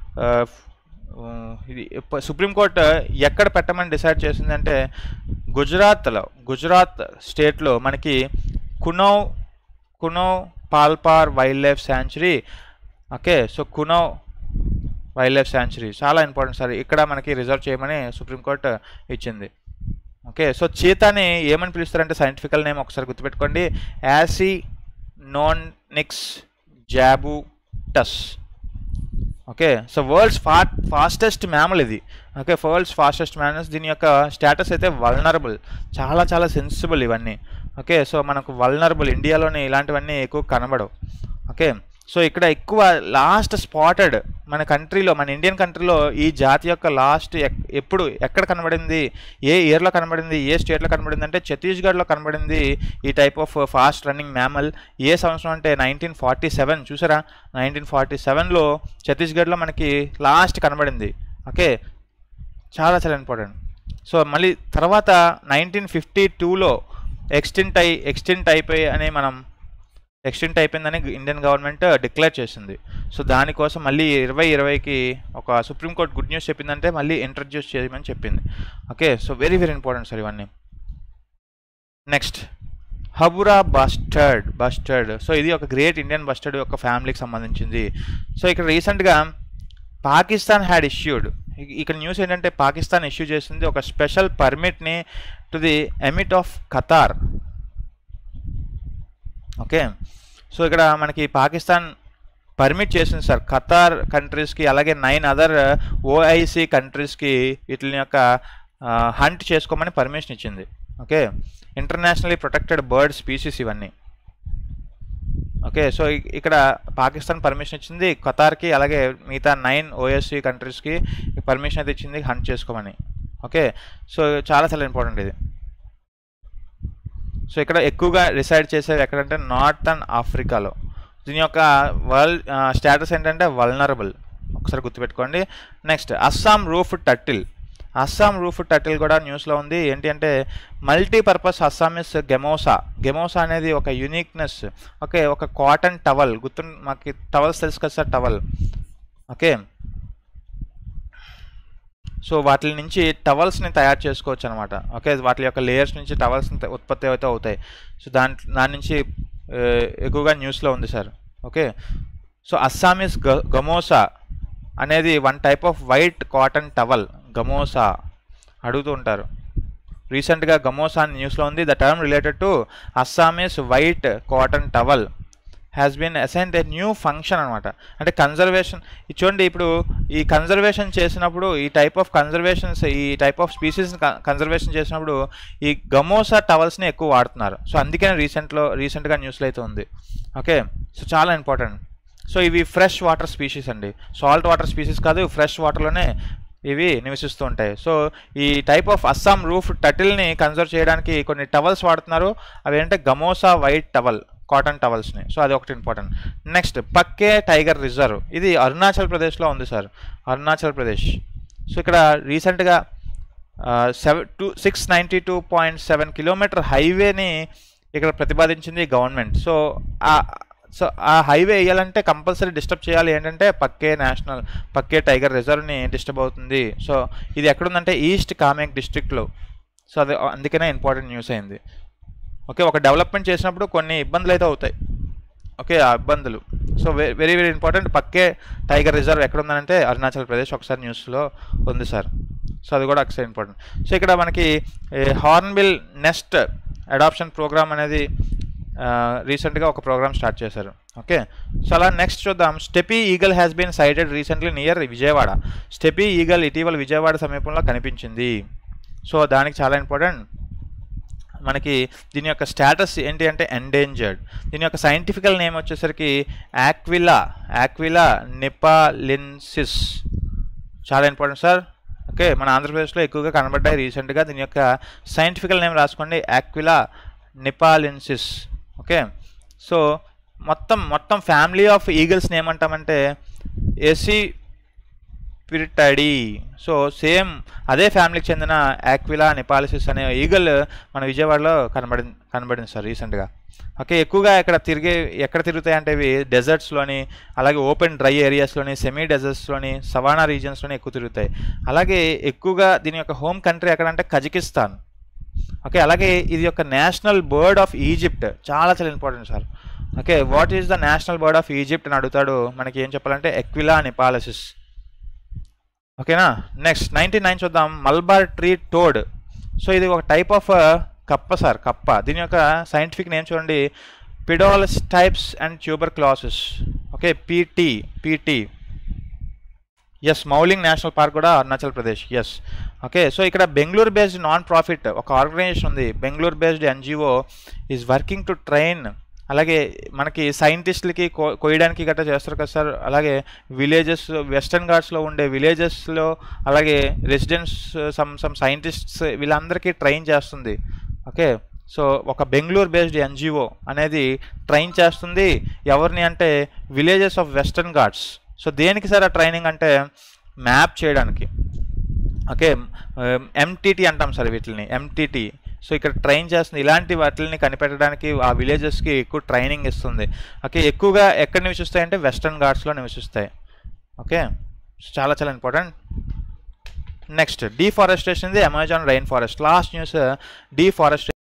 A: ఇది సుప్రీంకోర్టు ఎక్కడ పెట్టమని డిసైడ్ చేసిందంటే గుజరాత్లో గుజరాత్ స్టేట్లో మనకి Kuno Kuno Palpur wildlife sanctuary okay so Kuno wildlife sanctuary చాలా ఇంపార్టెంట్ సార్ ఇక్కడ మనకి రిజర్వ్ చేయమని సుప్రీంకోర్టు ఇచ్చింది ఓకే సో చీతాని ఏమని పిలుస్తారంటే సైంటిఫికల్ నేమ్ ఒకసారి గుర్తుపెట్టుకోండి Acinonyx jubatus okay so world's ఫా ఫాస్టెస్ట్ మ్యామల్ ఇది ఓకే వరల్డ్స్ ఫాస్టెస్ట్ మ్యామల్స్ దీని యొక్క స్టేటస్ అయితే వల్నరబుల్ చాలా చాలా సెన్సిబుల్ ఇవన్నీ ఓకే సో మనకు వల్నరబుల్ ఇండియాలోనే ఇలాంటివన్నీ ఎక్కువ కనబడవు ఓకే సో ఇక్కడ ఎక్కువ లాస్ట్ స్పాటెడ్ మన కంట్రీలో మన ఇండియన్ కంట్రీలో ఈ జాతి యొక్క లాస్ట్ ఎప్పుడు ఎక్కడ కనబడింది ఏ ఇయర్లో కనబడింది ఏ స్టేట్లో కనబడింది అంటే ఛత్తీస్గఢ్లో కనబడింది ఈ type of fast running mammal ఏ సంవత్సరం అంటే నైన్టీన్ ఫార్టీ సెవెన్ చూసారా నైన్టీన్ ఫార్టీ సెవెన్లో ఛత్తీస్గఢ్లో మనకి లాస్ట్ కనబడింది ఓకే చాలా చాలా ఇంపార్టెంట్ సో మళ్ళీ తర్వాత నైన్టీన్ ఫిఫ్టీ టూలో ఎక్స్టెంట్ అయి ఎక్స్టెంట్ అయిపోయి అని మనం ఎక్స్టెంట్ అయిపోయిందని ఇండియన్ గవర్నమెంట్ డిక్లేర్ చేసింది సో దానికోసం మళ్ళీ ఇరవై ఇరవైకి ఒక సుప్రీంకోర్టు గుడ్ న్యూస్ చెప్పిందంటే మళ్ళీ ఇంట్రడ్యూస్ చేయమని చెప్పింది okay so very very important sir ఇవన్నీ next houbara bustard bustard so ఇది ఒక గ్రేట్ ఇండియన్ బస్టర్డ్ యొక్క ఫ్యామిలీకి సంబంధించింది సో ఇక్కడ రీసెంట్గా పాకిస్తాన్ హ్యాడ్ ఇష్యూడ్ ఇక్కడ న్యూస్ ఏంటంటే పాకిస్తాన్ ఇష్యూ చేసింది ఒక స్పెషల్ పర్మిట్ని to the emir of Qatar okay so ఇక్కడ మనకి పాకిస్తాన్ పర్మిట్ చేసింది సార్ ఖతార్ కంట్రీస్కి అలాగే నైన్ అదర్ ఓఐసి కంట్రీస్కి వీటిని యొక్క హంట్ చేసుకోమని పర్మిషన్ ఇచ్చింది okay internationally protected bird species ఇవన్నీ ఓకే సో ఇ- ఇక్కడ పాకిస్తాన్ పర్మిషన్ ఇచ్చింది ఖతార్కి అలాగే మిగతా నైన్ ఓఎస్సి కంట్రీస్కి పర్మిషన్ అయితే ఇచ్చింది హంట్ చేసుకోమని ఓకే సో చాలా చాలా ఇంపార్టెంట్ ఇది సో ఇక్కడ ఎక్కువగా రిసైడ్ చేసేది ఎక్కడంటే నార్థన్ ఆఫ్రికాలో దీని యొక్క వరల్డ్ స్టేటస్ ఏంటంటే వల్నరబుల్ ఒకసారి గుర్తుపెట్టుకోండి next Assam roof turtle Assam roof turtle కూడా న్యూస్లో ఉంది ఏంటి అంటే మల్టీపర్పస్ అస్సామిస్ గెమోసా గెమోసా అనేది ఒక యూనిక్నెస్ ఓకే ఒక కాటన్ టవల్ గుర్తు మాకు టవల్స్ తెలుసు కదా సార్ టవల్ ఓకే సో వాటి నుంచి టవల్స్ని తయారు చేసుకోవచ్చు అనమాట ఓకే వాటి యొక్క లేయర్స్ నుంచి టవల్స్ ఉత్పత్తి అయితే అవుతాయి సో దాని దాని నుంచి ఆ, ఎక్కువగా న్యూస్లో ఉంది సార్ ఓకే సో అస్సామీస్ గ గమోసా అనేది one type of white cotton towel gamosa అడుగుతూ ఉంటారు రీసెంట్గా గమోసా అని న్యూస్లో ఉంది the term related to Assamese white cotton towel has been assigned a new function అనమాట అంటే కన్జర్వేషన్ చూడండి ఇప్పుడు ఈ కన్జర్వేషన్ చేసినప్పుడు ఈ టైప్ ఆఫ్ కన్జర్వేషన్స్ ఈ టైప్ ఆఫ్ స్పీసీస్ కన్జర్వేషన్ చేసినప్పుడు ఈ గమోసా టవల్స్ని ఎక్కువ వాడుతున్నారు సో అందుకనే రీసెంట్లో రీసెంట్గా న్యూస్లో అయితే ఉంది ఓకే సో చాలా ఇంపార్టెంట్ సో ఇవి ఫ్రెష్ వాటర్ స్పీసీస్ అండి సాల్ట్ వాటర్ స్పీసీస్ కాదు ఫ్రెష్ వాటర్లోనే ఇవి నివసిస్తూ ఉంటాయి సో ఈ టైప్ ఆఫ్ అస్సాం రూఫ్ టటిల్ని కన్జర్వ్ చేయడానికి కొన్ని టవల్స్ వాడుతున్నారు అవి ఏంటంటే గమోసా వైట్ టవల్ కాటన్ టవల్స్ని సో అది ఒకటి important next Pakke tiger reserve ఇది అరుణాచల్ ప్రదేశ్లో ఉంది సార్ అరుణాచల్ ప్రదేశ్ సో ఇక్కడ రీసెంట్గా seven two six ninety two point seven kilometer హైవేని ఇక్కడ ప్రతిపాదించింది గవర్నమెంట్ సో ఆ సో ఆ హైవే వేయాలంటే కంపల్సరీ డిస్టర్బ్ చేయాలి ఏంటంటే పక్కే నేషనల్ పక్కే టైగర్ రిజర్వ్ని డిస్టర్బ్ అవుతుంది సో ఇది ఎక్కడుందంటే ఈస్ట్ కామేక్ డిస్ట్రిక్ట్లో సో అది అందుకనే ఇంపార్టెంట్ న్యూస్ అయింది ఓకే ఒక డెవలప్మెంట్ చేసినప్పుడు కొన్ని ఇబ్బందులు అయితే అవుతాయి ఓకే ఆ ఇబ్బందులు so very very important Pakke tiger reserve ఎక్కడ ఉందంటే అరుణాచల్ ప్రదేశ్ ఒకసారి న్యూస్లో ఉంది సార్ సో అది కూడా ఒకసారి ఇంపార్టెంట్ సో ఇక్కడ మనకి హార్న్బిల్ నెస్ట్ అడాప్షన్ ప్రోగ్రామ్ అనేది రీసెంట్గా ఒక ప్రోగ్రామ్ స్టార్ట్ చేశారు ఓకే సో అలా నెక్స్ట్ చూద్దాం steppe eagle has been sighted recently near Vijayawada steppe eagle ఇటీవల విజయవాడ సమీపంలో కనిపించింది సో దానికి చాలా ఇంపార్టెంట్ మనకి దీని యొక్క స్టేటస్ ఏంటి అంటే ఎండేంజర్డ్ దీని యొక్క సైంటిఫికల్ నేమ్ వచ్చేసరికి యాక్విలా యాక్విలా నిపాలిన్సిస్ చాలా ఇంపార్టెంట్ సార్ ఓకే మన ఆంధ్రప్రదేశ్లో ఎక్కువగా కనబడ్డాయి రీసెంట్గా దీని యొక్క సైంటిఫికల్ నేమ్ రాసుకోండి యాక్విలా నిపాలిన్సిస్ ఓకే సో మొత్తం మొత్తం ఫ్యామిలీ ఆఫ్ ఈగల్స్ని ఏమంటామంటే ఎసి పిరిటడీ సో సేమ్ అదే ఫ్యామిలీకి చెందిన యాక్విలా నిపాలిసిస్ అనే ఈగల్ మన విజయవాడలో కనబడింది కనబడింది సార్ రీసెంట్గా ఓకే ఎక్కువగా ఇక్కడ తిరిగే ఎక్కడ తిరుగుతాయి అంటే ఇవి డెజర్ట్స్లోని అలాగే ఓపెన్ డ్రై ఏరియాస్లోని సెమీ డెజర్ట్స్లోని సవానా రీజియన్స్లోని ఎక్కువ తిరుగుతాయి అలాగే ఎక్కువగా దీని యొక్క హోమ్ కంట్రీ ఎక్కడంటే కజకిస్తాన్ ఓకే అలాగే ఇది యొక్క నేషనల్ బర్డ్ ఆఫ్ ఈజిప్ట్ చాలా చాలా important sir okay what is the national bird of Egypt అని అడుగుతాడు మనకి ఏం చెప్పాలంటే ఎక్విలా నిపాలసిస్ ఓకేనా నెక్స్ట్ నైంటీ నైన్ చూద్దాం మల్బార్ ట్రీ టోడ్ సో ఇది ఒక టైప్ ఆఫ్ కప్ప సార్ కప్ప దీని యొక్క సైంటిఫిక్ నేమ్ చూడండి పిడోలస్ types and tuber classes okay పీటీ పీటీ ఎస్ మౌలింగ్ నేషనల్ పార్క్ కూడా Arunachal Pradesh yes okay so ఇక్కడ బెంగళూరు బేస్డ్ నాన్ ప్రాఫిట్ ఒక ఆర్గనైజేషన్ ఉంది Bengaluru based NGO is working to train అలాగే మనకి సైంటిస్టులకి కో కోయడానికి గట్రా చేస్తారు కదా సార్ అలాగే విలేజెస్ వెస్టర్న్ ఘాట్స్లో ఉండే విలేజెస్లో అలాగే రెసిడెంట్స్ సమ్ సమ్ సైంటిస్ట్స్ వీళ్ళందరికీ ట్రైన్ చేస్తుంది ఓకే సో ఒక బెంగళూరు బేస్డ్ ఎన్జిఓ అనేది ట్రైన్ చేస్తుంది ఎవరిని అంటే villages of western Ghats so దేనికి సార్ ఆ ట్రైనింగ్ అంటే మ్యాప్ చేయడానికి ఓకే ఎంటీటీ అంటాం సార్ వీటిని ఎంటీటీ సో ఇక్కడ ట్రైన్ చేస్తుంది ఇలాంటి వాటిని కనిపెట్టడానికి ఆ విలేజెస్కి ఎక్కువ ట్రైనింగ్ ఇస్తుంది ఓకే ఎక్కువగా ఎక్కడ నివసిస్తాయి అంటే వెస్టర్న్ ఘాట్స్లో నివసిస్తాయి ఓకే చాలా చాలా ఇంపార్టెంట్ నెక్స్ట్ డీఫారెస్టేషన్ ఇది Amazon rain forest last news deforestation